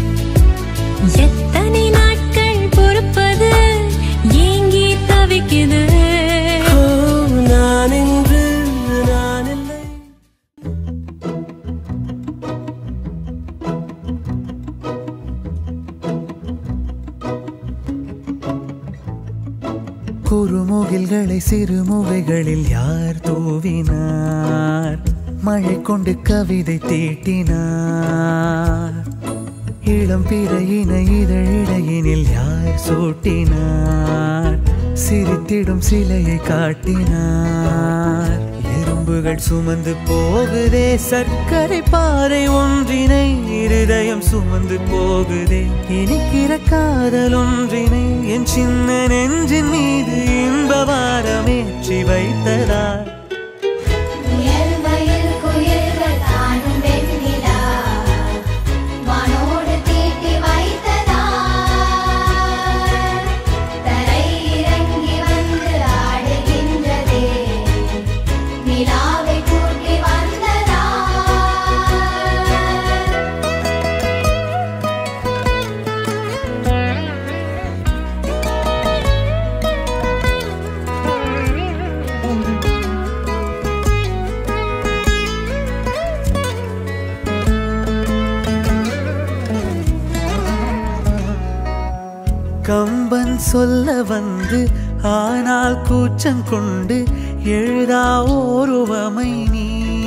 எத்தனை நாட்கள் பொறுப்பது ஏங்கி தவிக்குது ஓ, நான் இன்று நான் இல்லை குறுமுகில்களை சிறுமுகைகளில் யார் தூவினார் மழை கொண்டு கவிதை தீட்டினார் இளம் பிறையின இதழிடையினில் யார் சூட்டினார் சிரித்திடும் சிலையை காட்டினார் எறும்புகள் சுமந்து போகுதே சர்க்கரை பாறை ஒன்றினை இருதயம் சுமந்து போகுதே இனிக்கிற காதல் ஒன்றினை என் சின்ன நெஞ்சின் மீது இன்ப வாரமேற்றி வைத்ததார் முயல் மயில் குயில்கள் தானும் வெண்ணிலா வானோடு தீட்டி வைத்ததார் தரை இறங்கி வந்து ஆடுகின்றதே நிலாவை கூட்டி வந்ததார் கம்பன் சொல்ல வந்து ஆனால் கூச்சம் கொண்டு எழுதா ஓருவமை நீ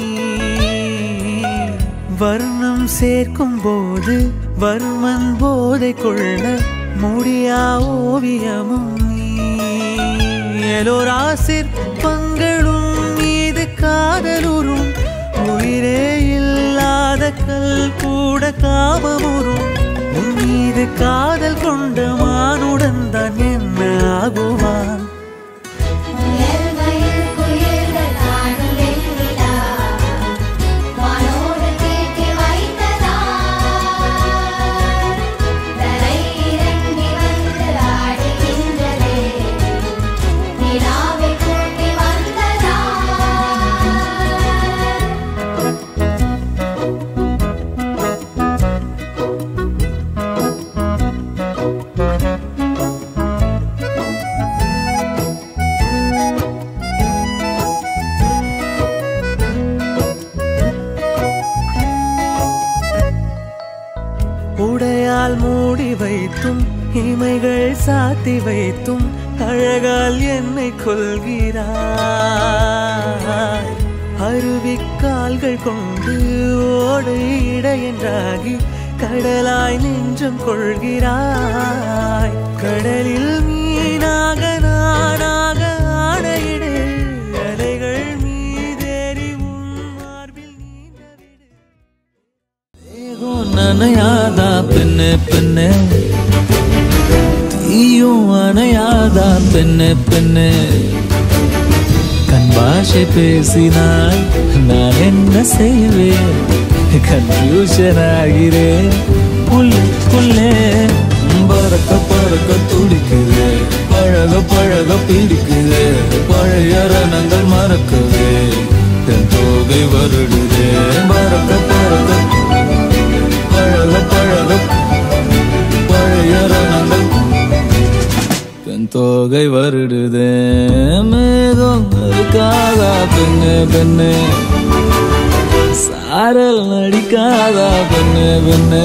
வர்ணம் சேர்க்கும் போது வர்மன் போதை கொள்ள முடியா ஓவியமும் நீ எலோரா சிற்பங்களும் மீது காதலுறும் உயிரே இல்லாத கல் கூட காமமுறும் உன் மீது காதல் கொண்ட மானுடன் தான் என்ன ஆகுவான் முயல் மயில் குயில்கள் தானும் வெண்ணிலா வானோடு தீட்டி வைத்ததார் தரை இறங்கி வந்து ஆடுகின்றதே நிலாவை கூட்டி வந்ததார் உடையால் மூடி வைத்தும் இமைகள் சாத்தி வைத்தும் அழகால் என்னை கொள்கிறாய் அருவிக்கால்கள் கொண்டு ஓடை இடையென்றாகி கடலாய் நெஞ்சம் கொள்கிறாய் கடலில் மீனாக நானாக ஆடையிடு அலைகள் மீதேறி உன் மார்பில் நீண்டவிடு தேகம் நனையாதா பெண்ணே பெண்ணே தீயும் அணையாதா பெண்ணே பெண்ணே கண் பாஷை பேசினால் நான் என்ன செய்வேன் கன்ஃபியூஷன் ஆகிறேன் உள்ளுக்குள்ளே பறக்க பறக்க துடிக்குது பழக பழக பிடிக்குது பழைய ரணங்கள் மறக்குது தோகை வருடுதே பறக்க பறக்க பழக பழக பழைய ரணங்கள் பெண் தோகை வருடுதே மேகம் இருக்காதா பெண்ணு பெண்ணு சாரல் நடிக்காதா பெண்ணு பெண்ணு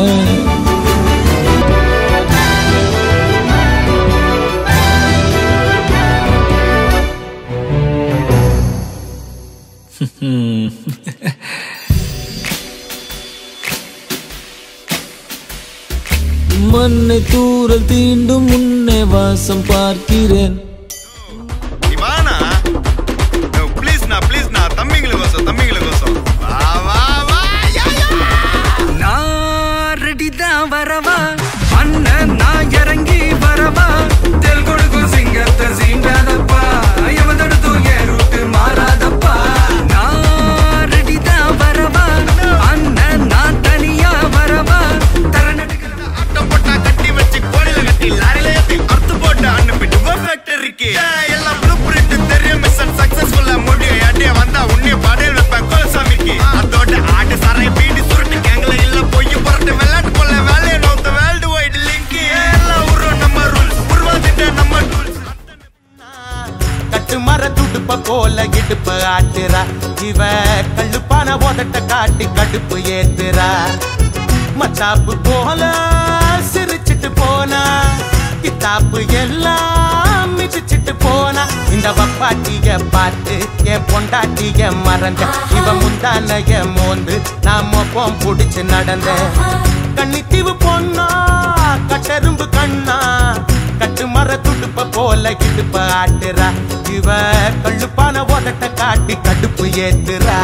மண்ணை தூரல் தீண்டும் முன்னே வாசம் பார்க்கிறேன் இவானா ப்ளீஸ் நா ப்ளீஸ் நா தம்பிங்களுக்கோசம் தம்பிங்களுக்கோசம் வா வா வா யா, யா. நான் ரெடி தான் வரவா அண்ணன் நான் இறங்கி வரவா தெல் கொடுக்கும் சிங்கத்தை சீண்டாதப்பா எவன் தடுத்தும் என் ரூட்டு மாறாதப்பா நான் ரெடி தான் வரவா அண்ணன் நான் தனியா வரவா தர நடுக்கிறத அட்டை போட்டா கட்டி வச்சு கோடியில கட்டி லாரில ஏத்தி அறுத்து போட்டு அனுப்பிட்டு ஃபேக்டரிக்கு எல்லாம் ப்ளூ பிரிண்ட் தெரியும் மிஷன் சக்சஸ்ஃபுல்லா முடியும் யாட்டிய வந்தா உன்னைய படையல் வைப்பேன் கோலசாமிக்கு அதோட ஆட்டு சரை பீடி சுருட்டு கேங்கல இல்ல பொய் புரட்டு விளையாட்டு போல வேலையை நோத்த வேர்ல்டு வைட் லிங்க் எல்லாம் உருவம் நம்ம ரூல்ஸ் உருவாக்கிட்ட நம்ம டூல்ஸ் கட்டு மர துடுப்ப போல இடுப்ப ஆட்டுறா இவ கள்ளுப்பான போதட்ட காட்டி கடுப்பு ஏத்துறா மத்தாப்பு போல சிரிச்சிட்டு போனா கித்தாப்பு எல்லாம் மிதிச்சிட்டு போனா இந்த வப்பாட்டிய பார்த்து என் பொண்டாட்டிய மறந்த இவ முந்தானைய மோந்து நான் மொப்பம் புடிச்சு நடந்த கன்னித்தீவு பொண்ணா கட்டெரும்பு கண்ணா கட்டு மர துடுப்ப போல இடுப்ப ஆட்டுறா இவ கள்ளுப்பான ஓதட்ட காட்டி கடுப்பு ஏத்துறா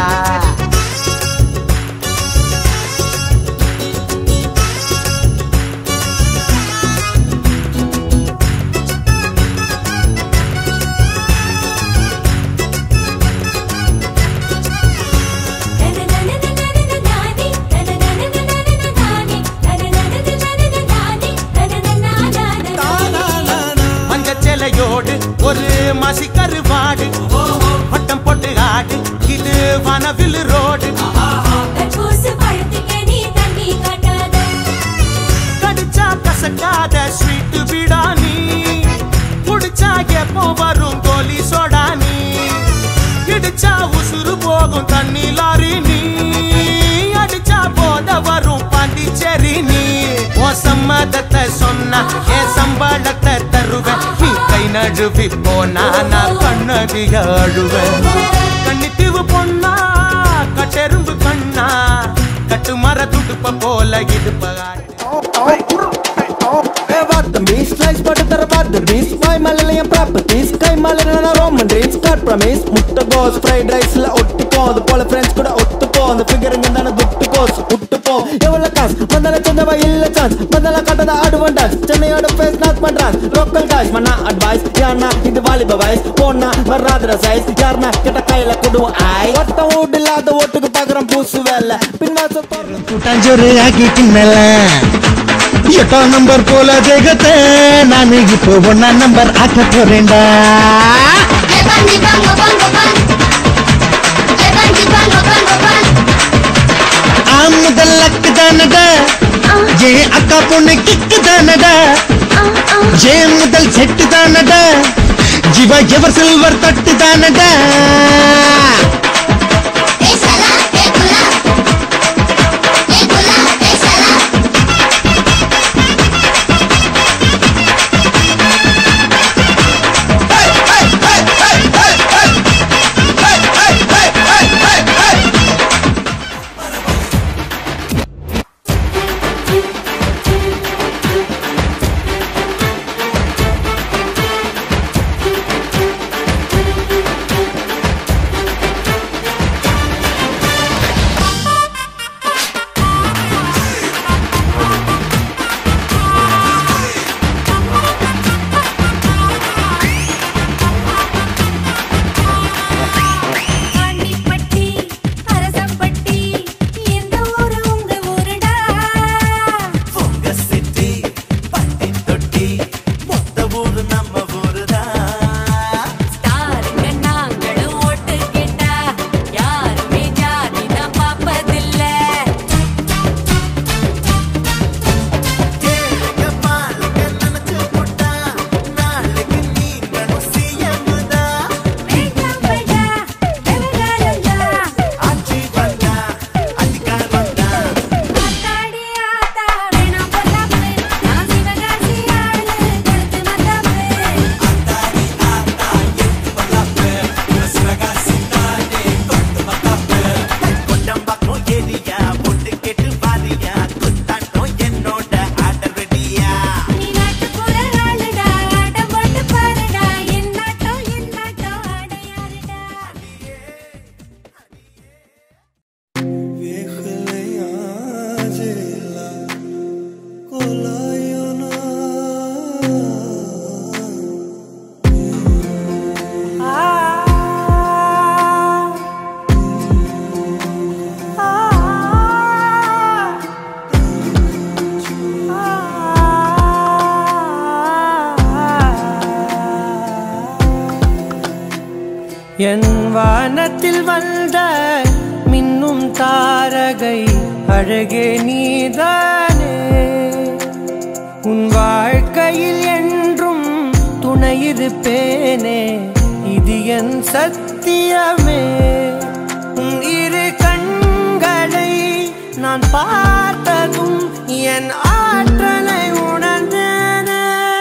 மஞ்ச சேலையோடு ஒரு மசி கருவாடு வட்டம் போட்டு ஆடு இது வனவில் ரோடு கடிச்சா கசக்காத ஸ்வீட் விடானி குடிச்சா எப்போ வரும் கோலி சோடானி இடிச்சா உசுறு போகும் தண்ணி லாரி நீ அடிச்சா போத வரும் பாண்டிச்சேரி நீ ஓ சம்மதத்தை சொன்னா என் சம்பளத்தை தருவேன் நீ கை நழுவி போனா நான் கண்ணதிக அழுவேன் கண்ணித்தீவு பொண்ணா கட்டெரும்பு கண்ணா கட்டு மர துடுப்ப போல இடுப்ப Vietnamese Slice butter தர பர்கர்மீஸ் வாய் மலையிலையும் ப்ராப்பர்ட்டிஸ் கை மலையில ரோமன் ட்ரீம்ஸ் காட் ப்ரமீஸ் முட்டை கோஸ் ஃப்ரைட் ரைஸ்ல ஒட்டிப்போம் அது போல ஃப்ரெண்ட்ஸ் கூட ஒத்துப்போம் அந்த ஃபிகருங்க தானே துட்டு கோஸ் விட்டுப்போம் எவ்வளவு காசு வந்தால சொந்தவா இல்ல சான்ஸ் வந்தால கட்டத அட்வான்டேஜ் சென்னையோட ஃபேஸ் நாட் பண்றான் லோக்கல் காஷ் மண்ணா அட்வைஸ் யாருனா இது வாலிப வயசு போனா வராதுற சைஸ் யாருனா கிட்ட கையில கொடுவோம் ஆய் ஒருத்தன் வீடு இல்லாத ஓட்டுக்கு பாக்குறோம் பூசு வேலை பின்வாசல் கூட்டாஞ்சோறு ஆக்கிட்டு மேல எட்டாம் நம்பர் போல தேகத்தை நான் இப்போ ஒன்னாம் நம்பர் ஆக்க போறேன்டா ஆ முதல் அக்கு தானடா ஏ அக்கா பொண்ணு கிக்கு தானடா ஏ முதல் செட்டு தானடா ஜிவா எவர் சில்வர் தட்டு தானடா வந்த மின்னும் தாரகை அழகே நீதானே உன் வாழ்க்கையில் என்றும் துணையிருப்பேனே இது என் சத்தியமே உன் இரு கண்களை நான் பார்த்ததும் என் ஆற்றலை உணர்ந்தேனே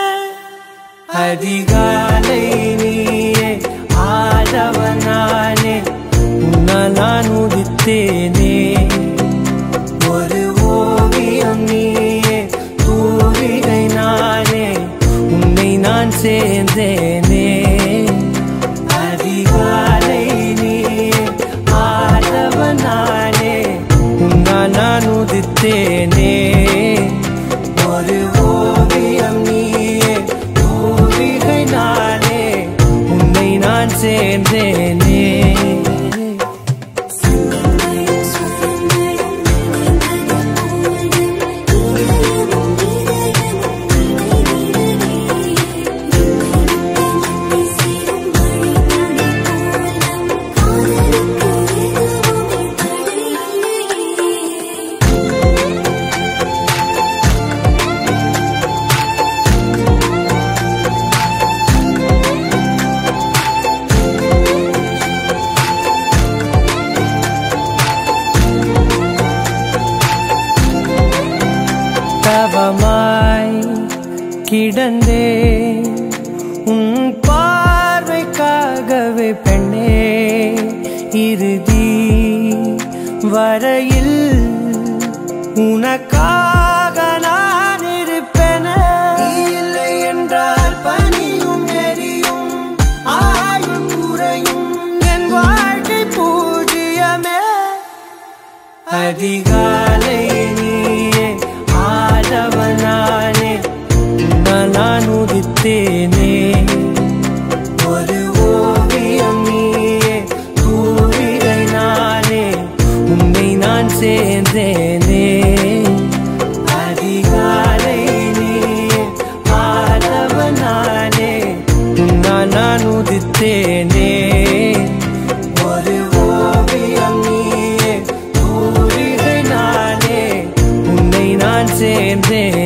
அதிகாலை நீயே ஆதவனானே உன்னால் நான் உதித்தேனே ஒரு ஓவியம் நீயே தூரிகை நானே உன்னை நான் சேர்ந்தேனே அதிகாலை நீயே ஆதவனானே உன்னால் நான் உதித்தேனே ஒரு ஓவியம் நீயே தூரிகை நானே உன்னை நான் சேர்ந்தேனே தவமாய் கிடந்தே உன் பார்வைக்காகவே பெண்ணே இறுதி வரையில் உனக்காக நான் இருப்பேன இல்லை என்றால் பனியும் எரியும் ஆயும் குறையும் என் வாழ்க்கை பூஜ்ஜியமே அதிகாலை நீயே ஆதவனானே உன்னால் நான் உதித்தேனே ஒரு ஓவியம் நீயே தூரிகை நானே உன்னை நான் சேர்ந்தேனே அதிகாலை நீயே ஆதவனானே உன்னால் நான் உதித்தேனே ஒரு ஓவியம் நீயே தூரிகை நானே உன்னை நான் சேர்ந்தேன்